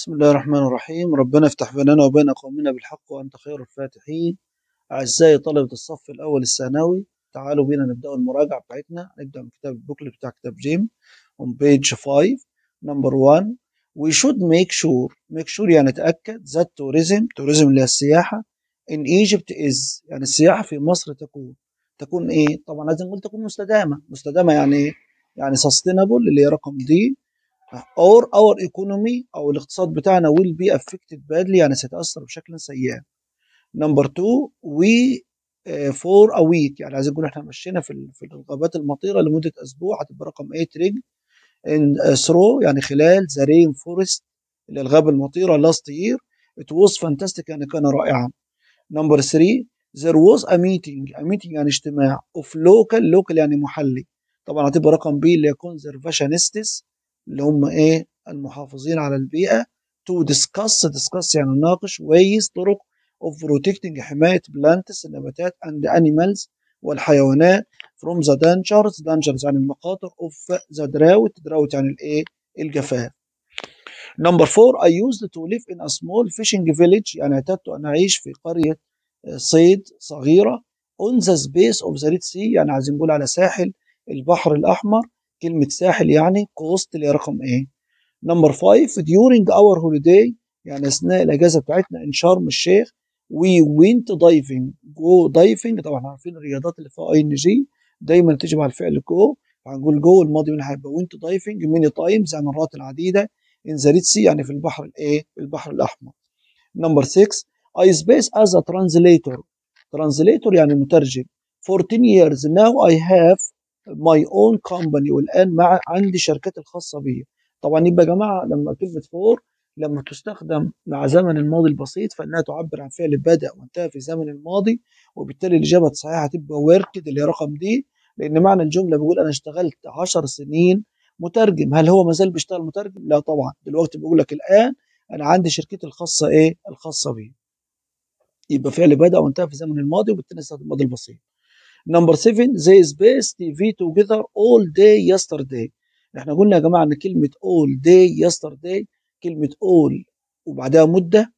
بسم الله الرحمن الرحيم ربنا يفتح بيننا وبين قومنا بالحق وأنت خير الفاتحين أعزائي طلبة الصف الأول الثانوي تعالوا بينا نبدأ المراجعة بتاعتنا نبدأ من كتاب البوكلت بتاع كتاب جيم on page 5 number 1 we should make sure make sure يعني نتأكد that tourism tourism اللي هي السياحة in Egypt is يعني السياحة في مصر تكون تكون إيه؟ طبعا لازم نقول تكون مستدامة مستدامة يعني إيه؟ يعني sustainable اللي هي رقم دي or our economy او الاقتصاد بتاعنا will be affected badly يعني سيتاثر بشكل سيء. نمبر 2 we uh, for a week يعني عايزين نقول احنا مشينا في ال- في الغابات المطيره لمده اسبوع هتبقى رقم 8 ريج in uh, through يعني خلال the rain forest اللي هي الغابه المطيره last year it was fantastic يعني كان رائعا. نمبر 3 there was a meeting a meeting يعني اجتماع of local local يعني محلي طبعا هتبقى رقم بي اللي هي conservationists اللي هم ايه المحافظين على البيئة to discuss discuss يعني نناقش ways طرق of protecting حماية plants النباتات and animals والحيوانات from the dangers dangers يعني المخاطر of the drought drought يعني الايه الجفاف number four I used to live in a small fishing village يعني اعتدت أن أعيش في قرية آه، صيد صغيرة on the space of the Red Sea يعني عايزين نقول على ساحل البحر الأحمر كلمة ساحل يعني كوست اللي هي رقم ايه نمبر 5 during our holiday يعني أثناء الأجازة بتاعتنا إن شرم الشيخ we went diving go diving طبعا عارفين الرياضات اللي فيها اي ان جي دايما تيجي مع الفعل جو هنقول جو الماضي منها هيبقى went diving many times يعني مرات عديدة in the Red Sea يعني في البحر الايه في البحر الأحمر نمبر 6 I space as a translator translator يعني مترجم for 10 years now I have my own company والآن مع عندي شركتي الخاصة بي طبعا يبقى يا جماعة لما كلمة فور لما تستخدم مع زمن الماضي البسيط فإنها تعبر عن فعل بدأ وانتهى في زمن الماضي وبالتالي الإجابة الصحيحة هتبقى worked اللي هي رقم دي لأن معنى الجملة بيقول أنا اشتغلت 10 سنين مترجم هل هو مازال بيشتغل مترجم؟ لا طبعا دلوقتي بيقول لك الآن أنا عندي شركتي الخاصة إيه؟ الخاصة بي يبقى فعل بدأ وانتهى في زمن الماضي وبالتالي نستخدم الماضي البسيط نمبر 7 they spaced TV together all day yesterday احنا قلنا يا جماعه ان كلمه all day yesterday كلمه all وبعدها مده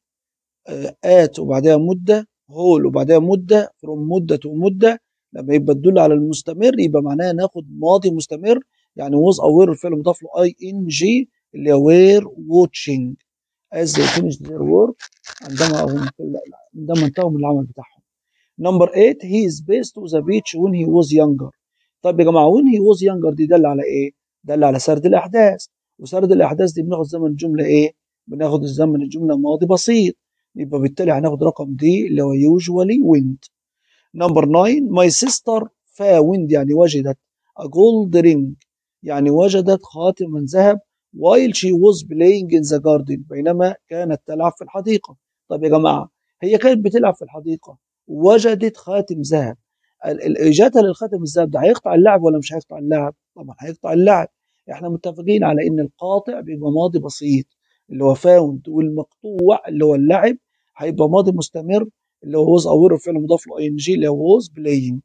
آه at وبعدها مده whole وبعدها مده from مده to مده لما يبقى تدل على المستمر يبقى معناها ناخد ماضي مستمر يعني was aware الفعل مضاف له اي ان جي اللي هو were watching as they finished their work عندما هم عندما انتهوا من العمل بتاعهم نمبر 8 he is based to the beach when he was younger طيب يا جماعه when he was younger دي دل على ايه؟ دل على سرد الاحداث وسرد الاحداث دي بناخد زمن الجمله ايه؟ بناخد الزمن الجمله ماضي بسيط يبقى بالتالي هناخد رقم دي اللي هو usually went نمبر 9 my sister found يعني وجدت a gold ring يعني وجدت خاتم من ذهب while she was playing in the garden بينما كانت تلعب في الحديقه طب يا جماعه هي كانت بتلعب في الحديقه وجدت خاتم ذهب ال- ال- ايجادها للخاتم الذهب ده هيقطع اللعب ولا مش هيقطع اللعب؟ طبعا هيقطع اللعب احنا متفقين على ان القاطع بيبقى ماضي بسيط اللي هو فاوند والمقطوع اللي هو اللعب هيبقى ماضي مستمر اللي هو was aware الفعل مضاف له اي ان جي اللي هو was playing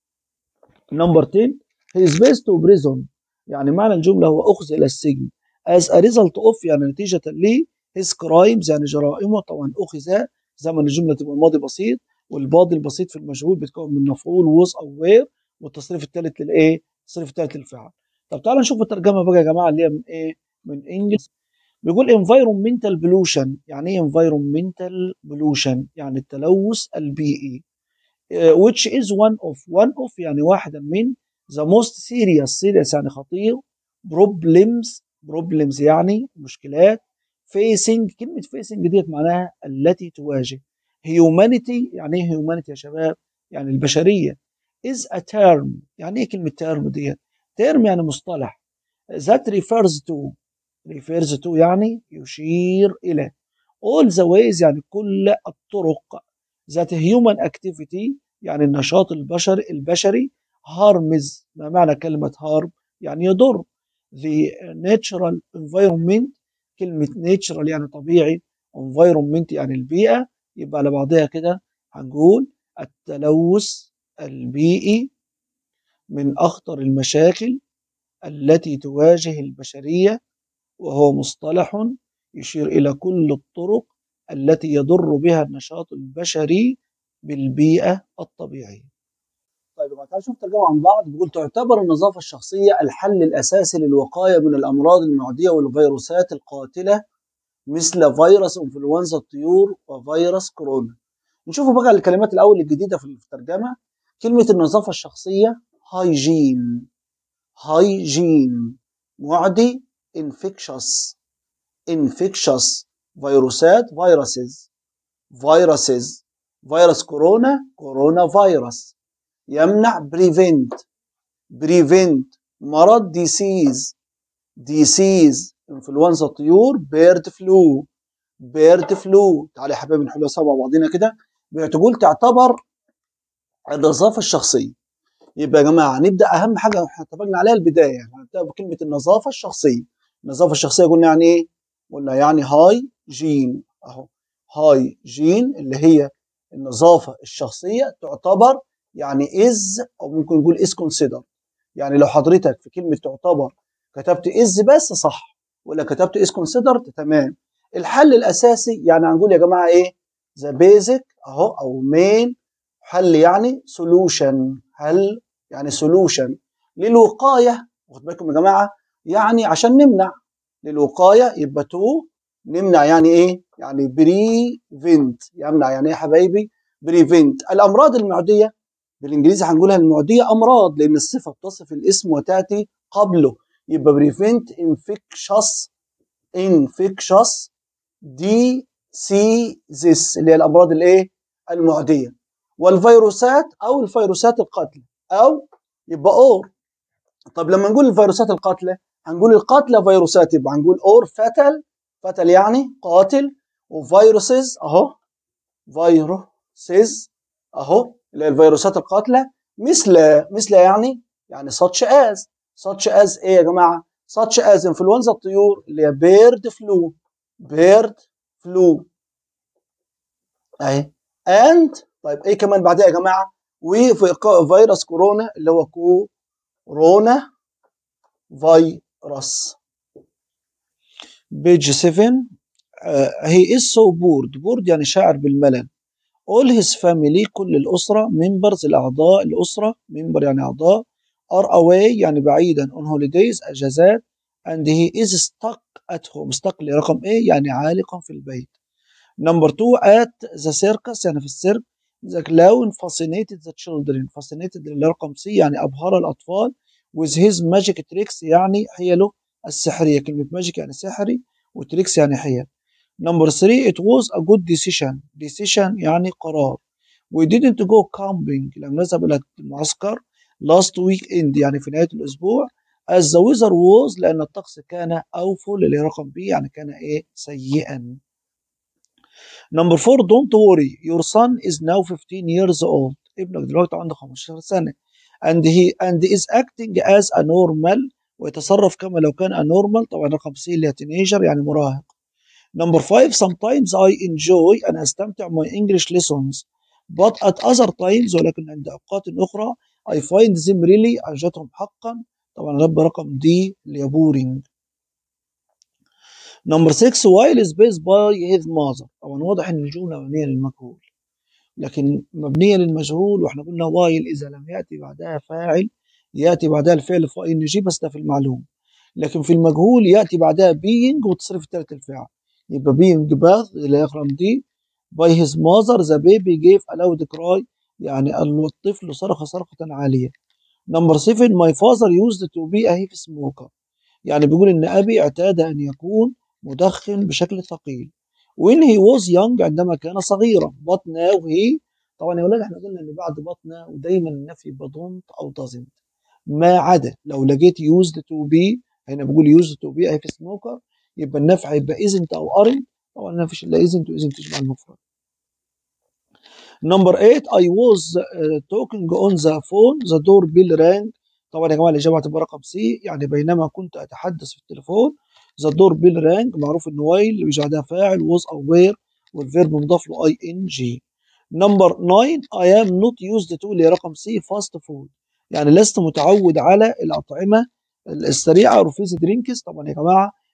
نمبر 10 he is based to prison يعني معنى الجمله هو اخذ الى السجن as a result of يعني نتيجه ل his crimes يعني جرائمه طبعا اخذ زمن الجمله تبقى ماضي بسيط والماضي البسيط في المجهول بيتكون من مفعول was aware والتصريف الثالث للايه؟ التصريف الثالث للفعل. طب تعالوا نشوف الترجمه بقى يا جماعه اللي هي من ايه؟ من انجلش بيقول environmental pollution يعني ايه environmental pollution؟ يعني التلوث البيئي uh, which is one of one of يعني واحدا من the most serious serious يعني خطير problems problems يعني مشكلات facing كلمة facing ديت معناها التي تواجه humanity يعني ايه humanity يا شباب؟ يعني البشرية is a term يعني ايه كلمة term ديت؟ term يعني مصطلح that refers to refers to يعني يشير إلى all the ways يعني كل الطرق that human activity يعني النشاط البشري البشري harms ما معنى كلمة harm يعني يضر the natural environment كلمة natural يعني طبيعي environment يعني البيئة يبقى على بعضها كده هنقول التلوث البيئي من أخطر المشاكل التي تواجه البشرية وهو مصطلح يشير إلى كل الطرق التي يضر بها النشاط البشري بالبيئة الطبيعية طيب ما تعالوا نشوف ترجمة عن بعض بيقول تعتبر النظافة الشخصية الحل الأساسي للوقاية من الأمراض المعدية والفيروسات القاتلة مثل فيروس انفلونزا الطيور وفيروس كورونا نشوف بقى الكلمات الأول الجديدة في الترجمة كلمة النظافة الشخصية هايجين هايجين معدي infectious infectious فيروسات فيروسز فيروسز فيروس كورونا كورونا فيروس يمنع بريفنت بريفنت مرض ديسيز ديسيز انفلونزا الطيور بيرد فلو بيرد فلو تعالى يا حبايبي نحلها سوا مع بعضينا كده بتقول تعتبر النظافه الشخصيه يبقى يا جماعه نبدا اهم حاجه احنا اتفقنا عليها البدايه هنبدا بكلمه النظافه الشخصيه النظافه الشخصيه قلنا يعني ايه قلنا يعني هاي جين اهو هاي جين اللي هي النظافه الشخصيه تعتبر يعني از او ممكن نقول از كونسيدر يعني لو حضرتك في كلمه تعتبر كتبت از بس صح ولا كتبت از كونسيدر تمام الحل الاساسي يعني هنقول يا جماعه ايه ذا بيزك اهو او مين حل يعني سولوشن حل يعني سولوشن للوقايه واخد بالكم يا جماعه يعني عشان نمنع للوقايه يبقى تو نمنع يعني ايه يعني بريفنت يمنع يعني ايه يا حبايبي بريفنت الامراض المعديه بالانجليزي هنقولها المعديه امراض لان الصفه بتصف الاسم وتاتي قبله يبقى بريفنت انفكشس انفكشس دي سي زيس اللي هي الامراض الايه المعديه والفيروسات او الفيروسات القاتله او يبقى اور طب لما نقول الفيروسات القاتله هنقول القاتله فيروسات يبقى هنقول اور فاتل فاتل يعني قاتل وفيروسز اهو فيروسز اهو اللي هي الفيروسات القاتله مثل مثل يعني يعني such as such as ايه يا جماعه such as انفلونزا الطيور اللي هي بيرد فلو بيرد فلو اهي and طيب ايه كمان بعدها يا جماعه وفيروس كورونا اللي هو كورونا فيروس بيج 7 هي از سو بورد بورد يعني شاعر بالملل all his family كل الأسرة members الأعضاء الأسرة member يعني أعضاء are away يعني بعيدا on holidays أجازات and he is stuck at home stuck رقم ايه يعني عالقا في البيت number two at the circus يعني في السيرك the clown fascinated the children fascinated اللي رقم سي يعني أبهر الأطفال with his magic tricks يعني حيله السحرية كلمة magic يعني سحري وتريكس يعني حيل number three it was a good decision decision يعني قرار we didn't go camping لم نذهب إلى المعسكر last weekend يعني في نهاية الأسبوع as the weather was لأن الطقس كان awful اللي رقم بي يعني كان إيه سيئا number four don't worry your son is now 15 years old ابنك دلوقتي عنده 15 سنة and he and is acting as a normal ويتصرف كما لو كان anormal طبعا رقم سي اللي هي teenager يعني مراهق number five sometimes I enjoy أنا أستمتع my English lessons but at other times ولكن عند أوقات أخرى I find them really أجدهم حقا طبعا رب رقم دي اللي هي boring number six while is based by his mother طبعا واضح ان الجملة مبنية للمجهول لكن مبنية للمجهول واحنا قلنا while إذا لم يأتي بعدها فاعل يأتي بعدها الفعل في إن جي بس ده في المعلوم لكن في المجهول يأتي بعدها being وتصرف الثالث الفعل يبقى being bath اللي يقرأ دي by his mother the baby gave a loud cry يعني الطفل صرخ صرخة عالية number seven my father used to be a heavy smoker يعني بيقول إن أبي اعتاد أن يكون مدخن بشكل ثقيل when he was young عندما كان صغيرا but now he طبعا يا ولاد احنا قلنا ان بعد but now ودايما النفي بدونت او doesn't ما عدا لو لقيت used to be هنا بقول used to be a heavy smoker يبقى النفع هيبقى isn't او aren't طبعا ما فيش الا isn't و isn't تجمع المفرد number 8 I was uh, talking on the phone the door bell rang طبعا يا جماعه الاجابه هتبقى رقم سي يعني بينما كنت اتحدث في التليفون ذا دور بيل رانج معروف ان وايل اللي بيجي بعدها فاعل was aware والفيرب مضاف له اي ان جي نمبر 9 I am not used to اللي هي رقم سي فاست فود يعني لست متعود على الاطعمه السريعه رفيز درينكس طبعا يا جماعه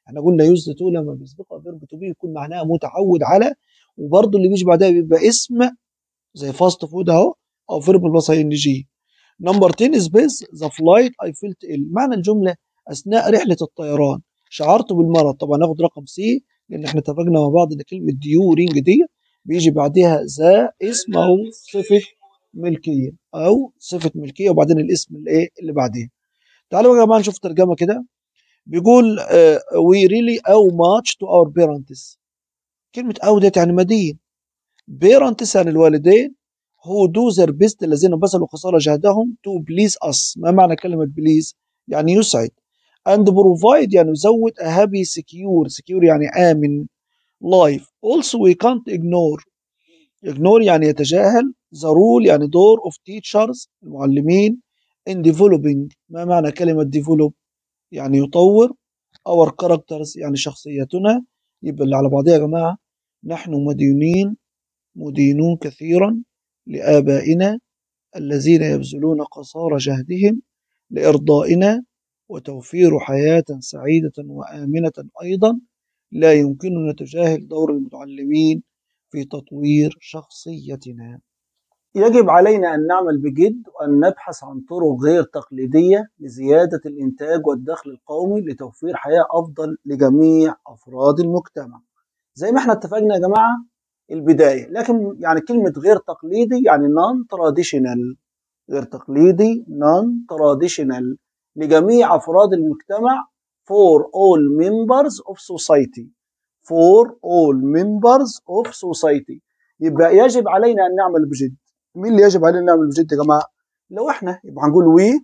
احنا قلنا يوزد تو لما بيسبقها فيرب تو بي يكون معناها متعود على وبرضه اللي بيجي بعدها بيبقى اسم زي فاست فود اهو او فيرب بلس ان جي نمبر 10 سبيس ذا فلايت اي فيلت ال معنى الجمله اثناء رحله الطيران شعرت بالمرض طبعا ناخد رقم سي لان احنا اتفقنا مع بعض ان كلمه ديورينج دي بيجي بعدها ذا اسم او صفه ملكيه او صفه ملكيه وبعدين الاسم الايه اللي بعدين تعالوا يا جماعه نشوف ترجمه كده بيقول وي ريلي او ماتش تو اور بيرنتس كلمه او ديت يعني مدين بيرنتس يعني الوالدين هو دو ذير بيست الذين بذلوا قصارى جهدهم تو بليز اس ما معنى كلمه بليز يعني يسعد and provide يعني يزود a happy secure secure يعني آمن life also we can't ignore ignore يعني يتجاهل the rule يعني دور of teachers المعلمين in developing ما معنى كلمة develop يعني يطور our characters يعني شخصيتنا يبقى اللي على بعضها يا جماعة نحن مديونين مدينون كثيرا لآبائنا الذين يبذلون قصارى جهدهم لإرضائنا وتوفير حياة سعيدة وآمنة أيضا لا يمكننا نتجاهل دور المتعلمين في تطوير شخصيتنا يجب علينا أن نعمل بجد وأن نبحث عن طرق غير تقليدية لزيادة الإنتاج والدخل القومي لتوفير حياة أفضل لجميع أفراد المجتمع زي ما احنا اتفقنا يا جماعة البداية لكن يعني كلمة غير تقليدي يعني non traditional غير تقليدي non traditional لجميع أفراد المجتمع for all members of society for all members of society يبقى يجب علينا أن نعمل بجد مين اللي يجب علينا نعمل بجد يا جماعة لو احنا يبقى هنقول وي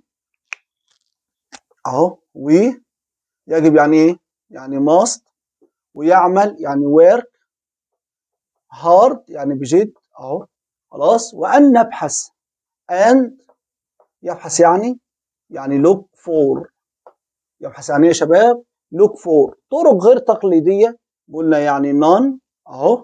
اهو وي يجب يعني ايه يعني must ويعمل يعني work hard يعني بجد اهو خلاص وأن نبحث and يبحث يعني يعني look for يبحث عن ايه يا شباب look for طرق غير تقليدية قلنا يعني non اهو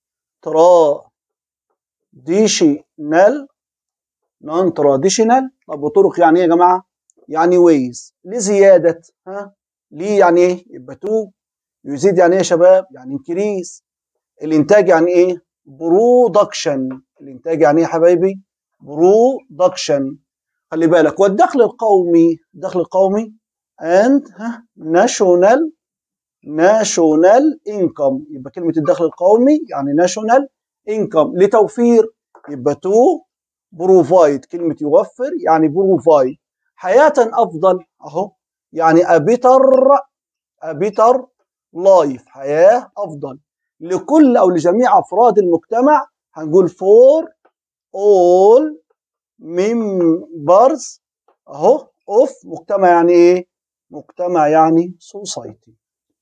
traditional non traditional طب وطرق يعني ايه يا جماعة يعني ways لزيادة ها ليه يعني ايه يبقى تو يزيد يعني ايه يا شباب يعني increase الانتاج يعني ايه production الانتاج يعني ايه يا حبايبي production خلي بالك والدخل القومي الدخل القومي and national national income يبقى كلمة الدخل القومي يعني national income لتوفير يبقى to provide كلمة يوفر يعني provide حياة أفضل أهو يعني a better a better life حياة أفضل لكل أو لجميع أفراد المجتمع هنقول for all members اهو اوف مجتمع يعني ايه مجتمع يعني society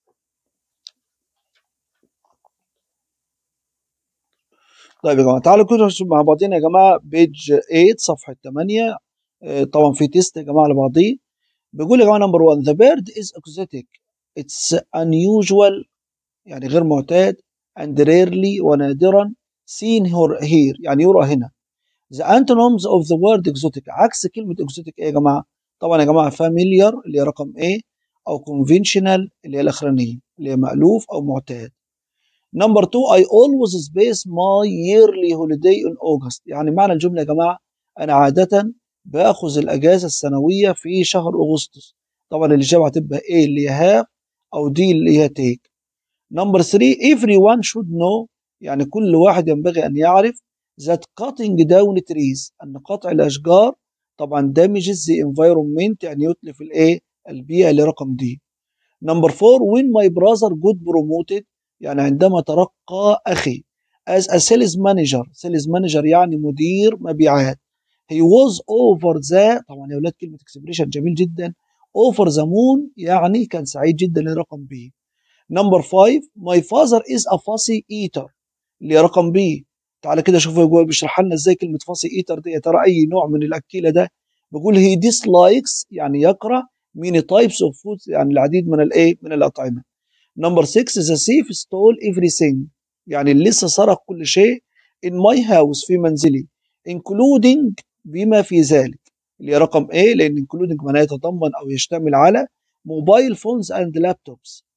طيب يا جماعه تعالوا كده نشوف مع بعضنا يا جماعه بيج 8 صفحه 8 طبعا في تيست يا جماعه لبعضيه بيقول يا جماعه نمبر 1 the bird is exotic it's unusual يعني غير معتاد and rarely ونادرا seen here يعني يرى هنا the antonyms of the word exotic عكس كلمة exotic ايه يا جماعة؟ طبعا يا جماعة familiar اللي هي رقم A أو conventional اللي هي الأخرانية اللي هي مألوف أو معتاد. Number two I always space my yearly holiday in August يعني معنى الجملة يا جماعة أنا عادة باخذ الأجازة السنوية في شهر أغسطس. طبعا الإجابة هتبقى A اللي هي have أو D اللي هي take. Number three everyone should know يعني كل واحد ينبغي أن يعرف that cutting down trees أن قطع الأشجار طبعا damages the environment يعني يتلف الإيه البيئة اللي رقم دي number four when my brother got promoted يعني عندما ترقى أخي as a sales manager sales manager يعني مدير مبيعات he was over the طبعا يا ولاد كلمة expression جميل جدا over the moon يعني كان سعيد جدا لرقم بي number five my father is a fussy eater اللي رقم بي تعالى كده شوف هو بيشرح لنا ازاي كلمه فاسي ايتر دي ترى اي نوع من الاكيله ده بيقول هي dislikes يعني يكره many types of food يعني العديد من الايه من الاطعمه نمبر 6 the thief stole everything يعني اللي لسه سرق كل شيء in my house في منزلي including بما في ذلك اللي هي رقم A لان including معناه يتضمن او يشتمل على موبايل فونز اند لابتوبس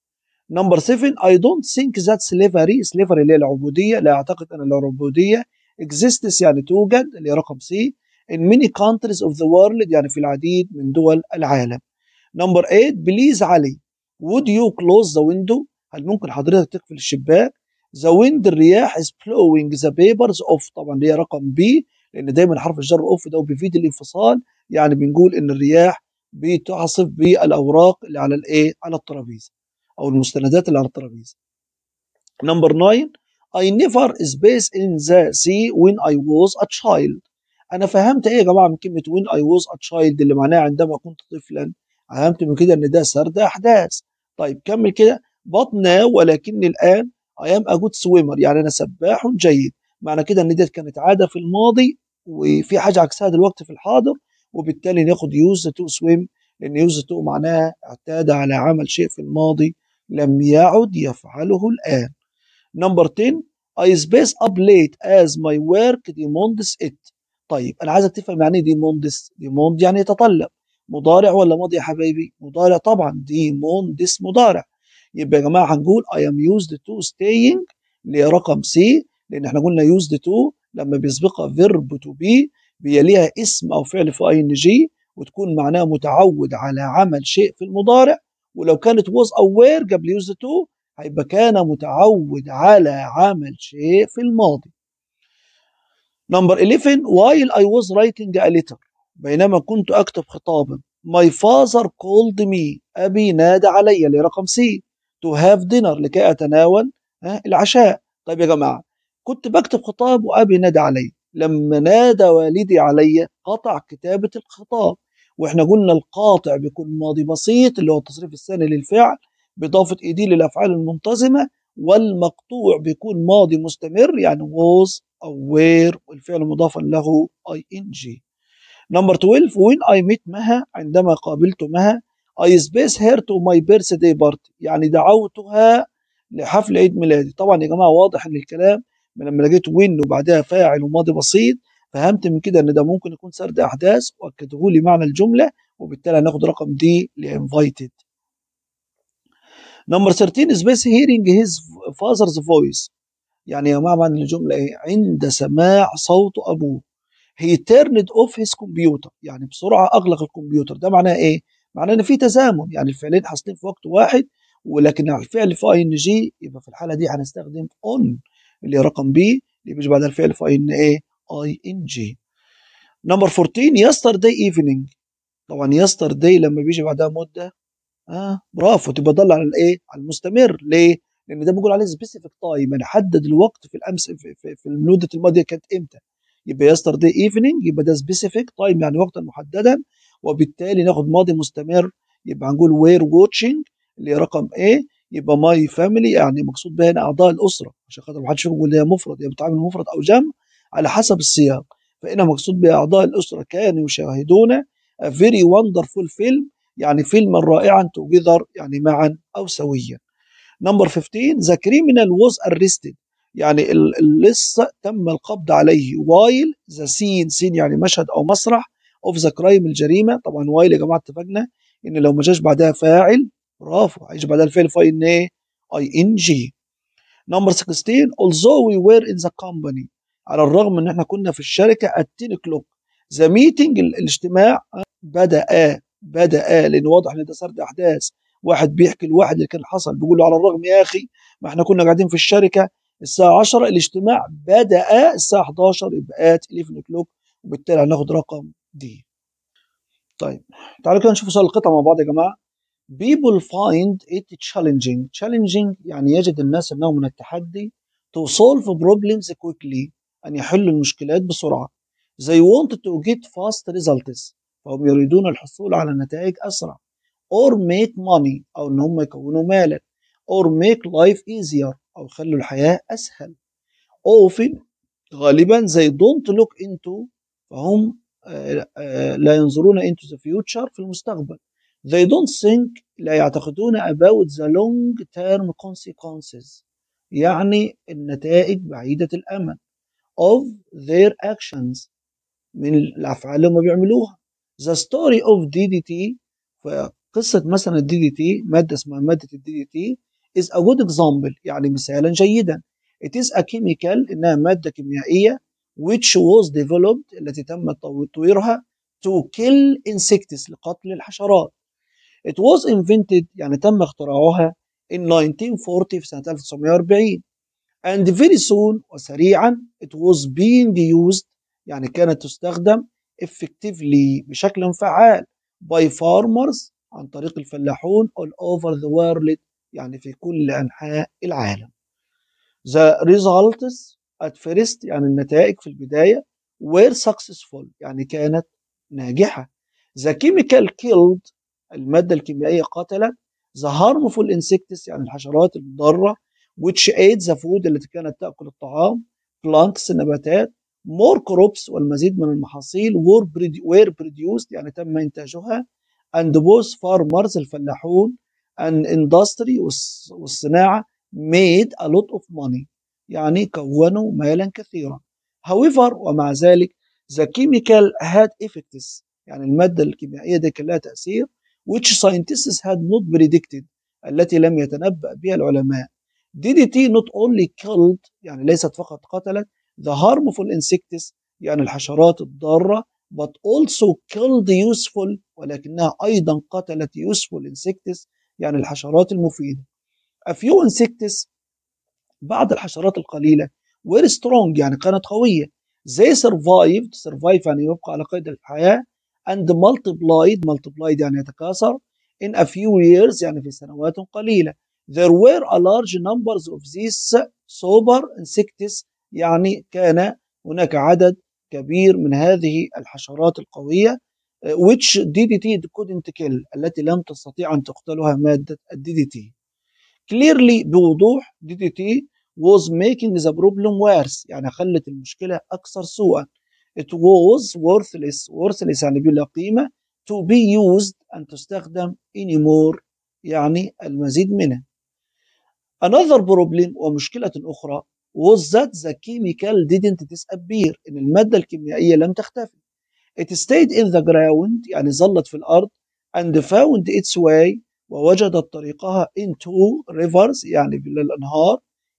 نمبر 7 I don't think that slavery slavery اللي هي العبودية لا أعتقد أن العبودية exists يعني توجد اللي هي رقم سي in many countries of the world يعني في العديد من دول العالم نمبر 8 بليز علي would you close the window هل ممكن حضرتك تقفل الشباك the wind الرياح is blowing the papers off طبعا دي رقم بي لان دايما حرف الجر اوف ده بيفيد الانفصال يعني بنقول ان الرياح بتعصف بالاوراق اللي على الايه على الترابيزه او المستندات اللي على الترابيزه نمبر 9 I never space in the sea when I was a child انا فهمت ايه يا جماعه من كلمه when I was a child اللي معناها عندما كنت طفلا فهمت من كده ان ده سرد احداث طيب كمل كده but now ولكني الان I am a good swimmer يعني انا سباح جيد معنى كده ان ديت كانت عاده في الماضي وفي حاجه عكسها دلوقتي في الحاضر وبالتالي ناخد يوز تو سويم لان يوز تو معناها اعتاد على عمل شيء في الماضي لم يعد يفعله الان نمبر 10 I space up late as my work demands it طيب انا عايزك تفهم يعني ايه demands demand يعني يتطلب مضارع ولا ماضي يا حبايبي مضارع طبعا demands مضارع يبقى يا جماعه هنقول I am used to staying اللي هي رقم سي لان احنا قلنا used to لما بيسبقها verb to be بيليها اسم او فعل في اي ان جي وتكون معناها متعود على عمل شيء في المضارع ولو كانت was او were قبل used to هيبقى كان متعود على عمل شيء في الماضي. نمبر 11 while I was writing a letter بينما كنت اكتب خطابا my father called me ابي نادى علي لرقم سي to have dinner لكي اتناول العشاء. طيب يا جماعه كنت بكتب خطاب وابي نادى علي لما نادى والدي علي قطع كتابة الخطاب واحنا قلنا القاطع بيكون ماضي بسيط اللي هو التصريف الثاني للفعل بإضافة إيدي للأفعال المنتظمة والمقطوع بيكون ماضي مستمر يعني was أو were والفعل مضافا له ing نمبر 12 when I met مها عندما قابلت مها I space her to my birthday party يعني دعوتها لحفل عيد ميلادي طبعا يا جماعة واضح ان الكلام من لما لقيت وين وبعدها فاعل وماضي بسيط فهمت من كده ان ده ممكن يكون سرد احداث واكده لي معنى الجمله وبالتالي هناخد رقم دي لانفايتد نمبر 13 سبيس هيرنج هيز فازرز فويس يعني يا جماعه معنى الجمله ايه عند سماع صوت ابوه هي تيرند اوف هيز كمبيوتر يعني بسرعه اغلق الكمبيوتر ده معناه ايه معناه ان في تزامن يعني الفعلين حاصلين في وقت واحد ولكن الفعل في اي ان جي يبقى في الحاله دي هنستخدم اون اللي هي رقم بي اللي بيجي بعدها الفعل في ان ايه اي ان جي نمبر 14 يسترداي ايفنينج طبعا يسترداي لما بيجي بعدها مده اه برافو تبقى ضل على الايه على المستمر ليه لان ده بيقول عليه سبيسيفيك تايم يعني حدد الوقت في الامس في, في, في المده الماضيه كانت امتى يبقى يسترداي ايفنينج يبقى ده سبيسيفيك تايم يعني وقتا محددا وبالتالي ناخد ماضي مستمر يبقى هنقول وير واتشنج اللي هي رقم ايه يبقى ماي فاميلي يعني مقصود بها هنا اعضاء الاسره عشان خاطر ما حدش يقول هي مفرد هي بتعامل مفرد او جمع على حسب السياق فهنا مقصود بها اعضاء الاسره كانوا يشاهدون a very wonderful film يعني فيلما رائعا together يعني معا او سويا نمبر 15 the criminal was arrested يعني اللص تم القبض عليه while the scene scene يعني مشهد او مسرح of the crime الجريمه طبعا while يا جماعه اتفقنا ان لو ما جاش بعدها فاعل برافو هيجي بعدها الفعل في ان ايه اي ان جي نمبر 16 although we were in the company على الرغم ان احنا كنا في الشركه at 10 o'clock the meeting الاجتماع بدا بدا لان واضح ان ده سرد احداث واحد بيحكي لواحد اللي كان حصل بيقول له على الرغم يا اخي ما احنا كنا قاعدين في الشركه الساعه 10 الاجتماع بدا الساعه 11 يبقى at 11 o'clock وبالتالي هناخد رقم دي طيب تعالوا كده نشوف سؤال القطعه مع بعض يا جماعه people find it challenging challenging يعني يجد الناس انه من التحدي to solve problems quickly ان يحلوا المشكلات بسرعه they want to get fast results فهم يريدون الحصول على نتائج اسرع or make money او ان هم يكونوا مالا or make life easier او يخلوا الحياه اسهل often غالبا they don't look into فهم لا ينظرون into the future في المستقبل they don't think لا يعتقدون about the long term consequences يعني النتائج بعيدة الأمد of their actions من الأفعال اللي هم بيعملوها the story of DDT فقصة مثلا الدي دي تي مادة اسمها مادة الدي دي تي is a good example يعني مثالا جيدا it is a chemical إنها مادة كيميائية which was developed التي تم تطويرها to kill insects لقتل الحشرات it was invented يعني تم اختراعها in 1940 في سنة 1940 and very soon وسريعا it was being used يعني كانت تستخدم effectively بشكل فعال by farmers عن طريق الفلاحون all over the world يعني في كل أنحاء العالم the results at first يعني النتائج في البداية were successful يعني كانت ناجحة the chemical killed المادة الكيميائية قتلت the harmful insects يعني الحشرات الضارة which ate the food التي كانت تأكل الطعام plants النباتات more crops والمزيد من المحاصيل were, were produced يعني تم إنتاجها and both farmers الفلاحون and industry والصناعة made a lot of money يعني كونوا مالا كثيرا however ومع ذلك the chemical had effects يعني المادة الكيميائية دي كان لها تأثير which scientists had not predicted التي لم يتنبأ بها العلماء DDT not only killed يعني ليست فقط قتلت the harmful insects يعني الحشرات الضارة but also killed useful ولكنها أيضا قتلت useful insects يعني الحشرات المفيدة a few insects بعض الحشرات القليلة were strong يعني كانت قوية they survived survive يعني يبقى على قيد الحياة and multiplied multiplied يعني يتكاثر in a few years يعني في سنوات قليلة there were a large numbers of these super insects يعني كان هناك عدد كبير من هذه الحشرات القوية which DDT couldn't kill التي لم تستطيع أن تقتلها مادة ال DDT clearly بوضوح DDT was making the problem worse يعني خلت المشكلة أكثر سوءا it was worthless worthless يعني بلا قيمة to be used أن تستخدم anymore يعني المزيد منها another problem ومشكلة أخرى was that the chemical didn't disappear إن المادة الكيميائية لم تختفي it stayed in the ground يعني ظلت في الأرض and found its way ووجدت طريقها into rivers يعني الأنهار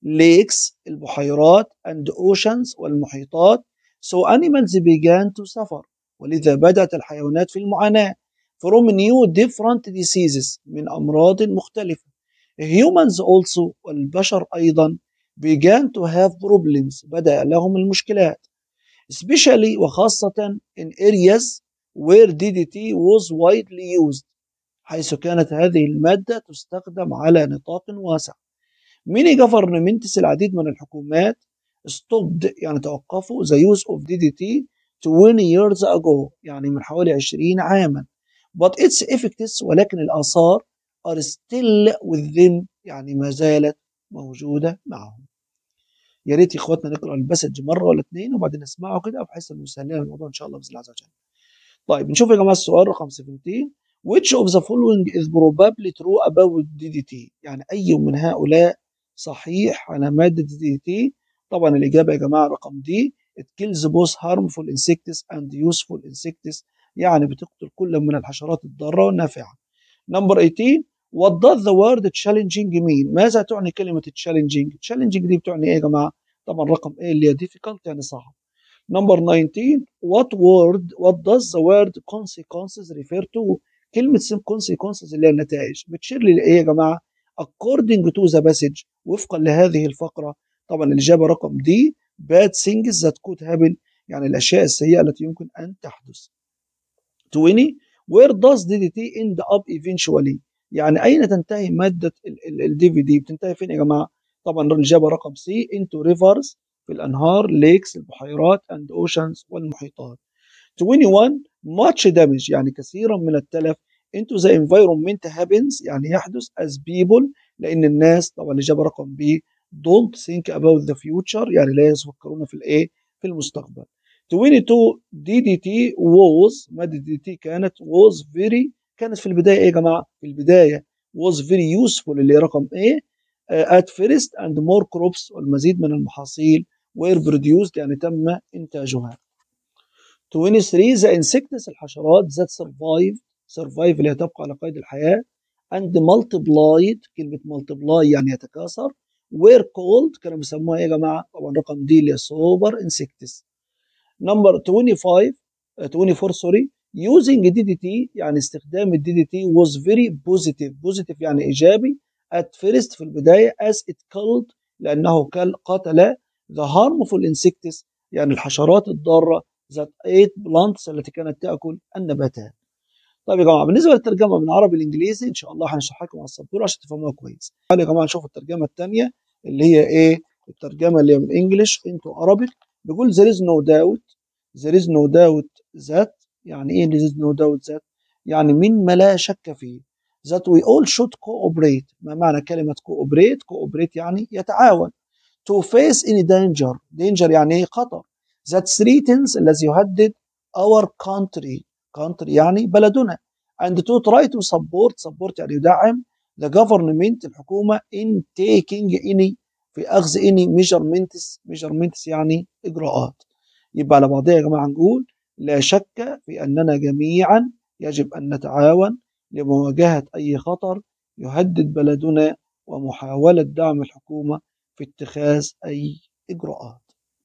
lakes البحيرات and oceans والمحيطات so animals began to suffer ولذا بدأت الحيوانات في المعاناة from new different diseases من أمراض مختلفة humans also والبشر أيضا began to have problems بدأ لهم المشكلات especially وخاصة in areas where DDT was widely used حيث كانت هذه المادة تستخدم على نطاق واسع many governments العديد من الحكومات stopped يعني توقفوا the use of DDT 20 years ago يعني من حوالي 20 عاما but its effects ولكن الآثار are still with them يعني ما زالت موجودة معهم يا ريت يا اخواتنا نقرا المسج مره ولا اثنين وبعدين نسمعه كده بحيث انه يسهل لنا الموضوع ان شاء الله باذن الله عز وجل. طيب نشوف يا جماعه السؤال رقم 17 which of the following is probably true about DDT يعني اي من هؤلاء صحيح على ماده DDT طبعا الاجابه يا جماعه رقم دي it kills both harmful insects and useful insects يعني بتقتل كل من الحشرات الضاره والنافعه. نمبر 18 What does the word challenging mean؟ ماذا تعني كلمة challenging؟ challenging دي بتعني ايه يا جماعة؟ طبعا رقم ايه اللي هي difficult يعني صعب. Number 19 What word what does the word consequences refer to؟ كلمة consequences اللي هي النتائج بتشير لي ايه يا جماعة؟ according to the passage وفقا لهذه الفقرة طبعا الإجابة رقم دي bad things that could happen يعني الأشياء السيئة التي يمكن أن تحدث. 20 Where does DDT end up eventually؟ يعني اين تنتهي ماده الدي في دي بتنتهي فين يا جماعه طبعا الاجابه رقم سي انتو ريفرز في الانهار ليكس البحيرات اند اوشنز والمحيطات 21 much damage يعني كثيرا من التلف into the environment happens يعني يحدث as people لان الناس طبعا الاجابه رقم بي don't think about the future يعني لا يفكرون في الايه في المستقبل 22 DDT was مادة DDT كانت was very كانت في البداية إيه يا جماعة؟ في البداية was very useful اللي رقم إيه uh, at first and more crops والمزيد من المحاصيل were produced يعني تم إنتاجها 23 the insects الحشرات that survive survive اللي هتبقى على قيد الحياة and multiplied كلمة multiply يعني يتكاثر were called كانوا بيسموها ايه يا جماعة؟ طبعا رقم دي اللي هي سوبر insects نمبر 25 uh, 24 سوري using DDT يعني استخدام ال DDT was very positive positive يعني إيجابي at first في البداية as it killed لأنه قتل the harmful insects يعني الحشرات الضارة that ate plants التي كانت تأكل النباتات طيب يا جماعه بالنسبه للترجمه من عربي لانجليزي ان شاء الله هنشرحها لكم على السبوره عشان تفهموها كويس. تعالوا يا جماعه نشوف الترجمه الثانيه اللي هي ايه؟ الترجمه اللي هي من انجلش انتو عربي بيقول there is no doubt there is no doubt that يعني ايه there is no doubt that؟ يعني من ما لا شك فيه that we all should cooperate ما معنى كلمه cooperate؟ cooperate يعني يتعاون to face any danger danger يعني ايه خطر that threatens الذي يهدد our country country يعني بلدنا and to try to support support يعني يدعم the government الحكومة in taking any في أخذ any measurements measurements يعني إجراءات يبقى على بعضها يا جماعة نقول لا شك في أننا جميعا يجب أن نتعاون لمواجهة أي خطر يهدد بلدنا ومحاولة دعم الحكومة في اتخاذ أي إجراءات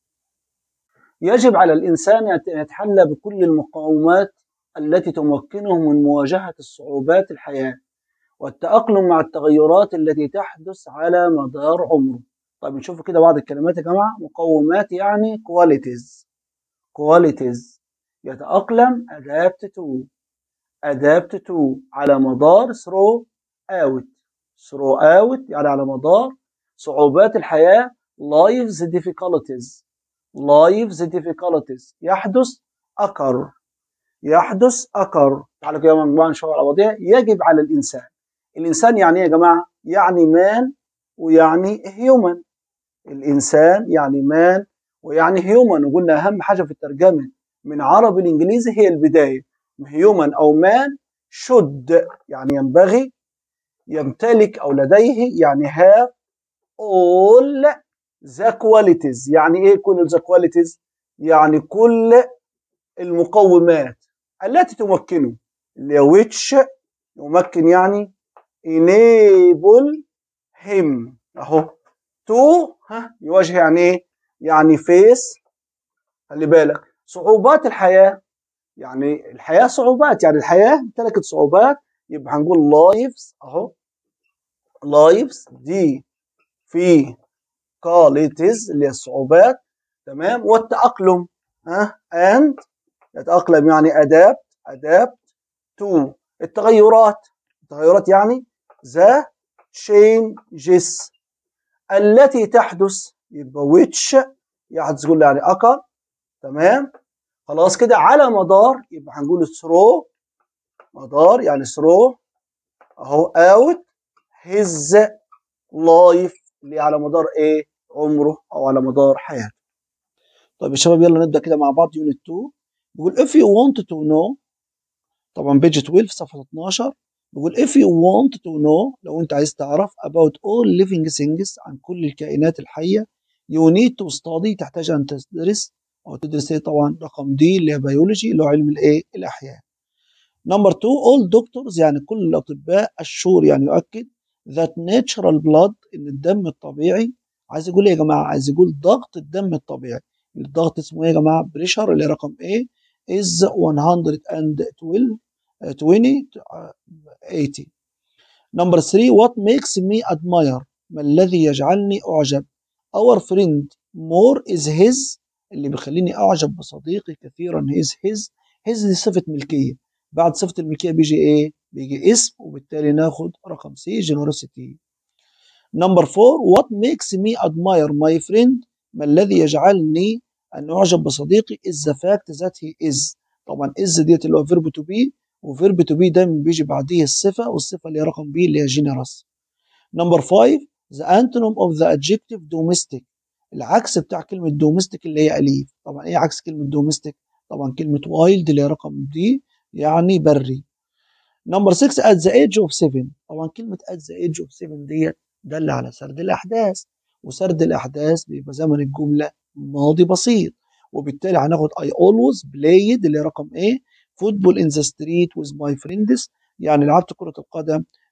يجب على الإنسان أن يتحلى بكل المقاومات التي تمكنه من مواجهة الصعوبات الحياة والتأقلم مع التغيرات التي تحدث على مدار عمره طيب نشوف كده بعض الكلمات يا جماعة مقومات يعني qualities qualities يتأقلم adapt to adapt to على مدار through out through out يعني على مدار صعوبات الحياة life's difficulties life's difficulties يحدث أكر يحدث أكر تعالوا كده يا جماعة نشوف على وضعها يجب على الإنسان الإنسان يعني إيه يا جماعة؟ يعني مان ويعني هيومن الإنسان يعني مان ويعني هيومن وقلنا أهم حاجة في الترجمة من عربي الإنجليزي هي البداية هيومن أو مان should يعني ينبغي يمتلك أو لديه يعني have all the qualities يعني إيه كل the qualities؟ يعني كل المقومات التي تمكنه اللي هي which يمكن يعني enable him اهو to ها يواجه يعني ايه؟ يعني face خلي بالك صعوبات الحياه يعني الحياه صعوبات يعني الحياه امتلكت صعوبات يبقى هنقول lives اهو lives دي في qualities اللي هي الصعوبات تمام والتأقلم ها and يتأقلم يعني adapt adapt to التغيرات التغيرات يعني the changes التي تحدث يبقى which يحدث كل يعني أكر تمام خلاص كده على مدار يبقى هنقول through مدار يعني through اهو out his life اللي على مدار ايه عمره او على مدار حياته طيب يا شباب يلا نبدا كده مع بعض يونت 2 بيقول if you want to know طبعا بيج 12 صفحه 12 بيقول if you want to know لو انت عايز تعرف about all living things عن كل الكائنات الحيه you need to study تحتاج ان تدرس او تدرس ايه طبعا رقم دي اللي هي بيولوجي اللي هو علم الايه الاحياء نمبر 2 all doctors يعني كل الاطباء الشور يعني يؤكد that natural blood ان الدم الطبيعي عايز يقول ايه يا جماعه عايز يقول ضغط الدم الطبيعي الضغط اسمه ايه يا جماعه بريشر اللي رقم ايه is 112 20 80 نمبر 3 what makes me admire ما الذي يجعلني اعجب our friend more is his اللي بيخليني اعجب بصديقي كثيرا is his his دي صفه ملكيه بعد صفه الملكيه بيجي ايه بيجي اسم وبالتالي ناخد رقم سي generosity نمبر 4 what makes me admire my friend ما الذي يجعلني ان اعجب بصديقي is the fact that he is طبعا is ديت اللي هو verb to be وفيرب to be دايما بيجي بعديه الصفه والصفه اللي هي رقم بي اللي هي generous نمبر 5 the antonym of the adjective domestic العكس بتاع كلمه domestic اللي هي اليف طبعا ايه عكس كلمه domestic طبعا كلمه wild اللي هي رقم دي يعني بري نمبر 6 at the age of 7 طبعا كلمه at the age of 7 ديت دل على سرد الاحداث وسرد الاحداث بيبقى زمن الجمله ماضي بسيط وبالتالي هناخد I always played اللي رقم ايه football in the street with my friends يعني لعبت كرة القدم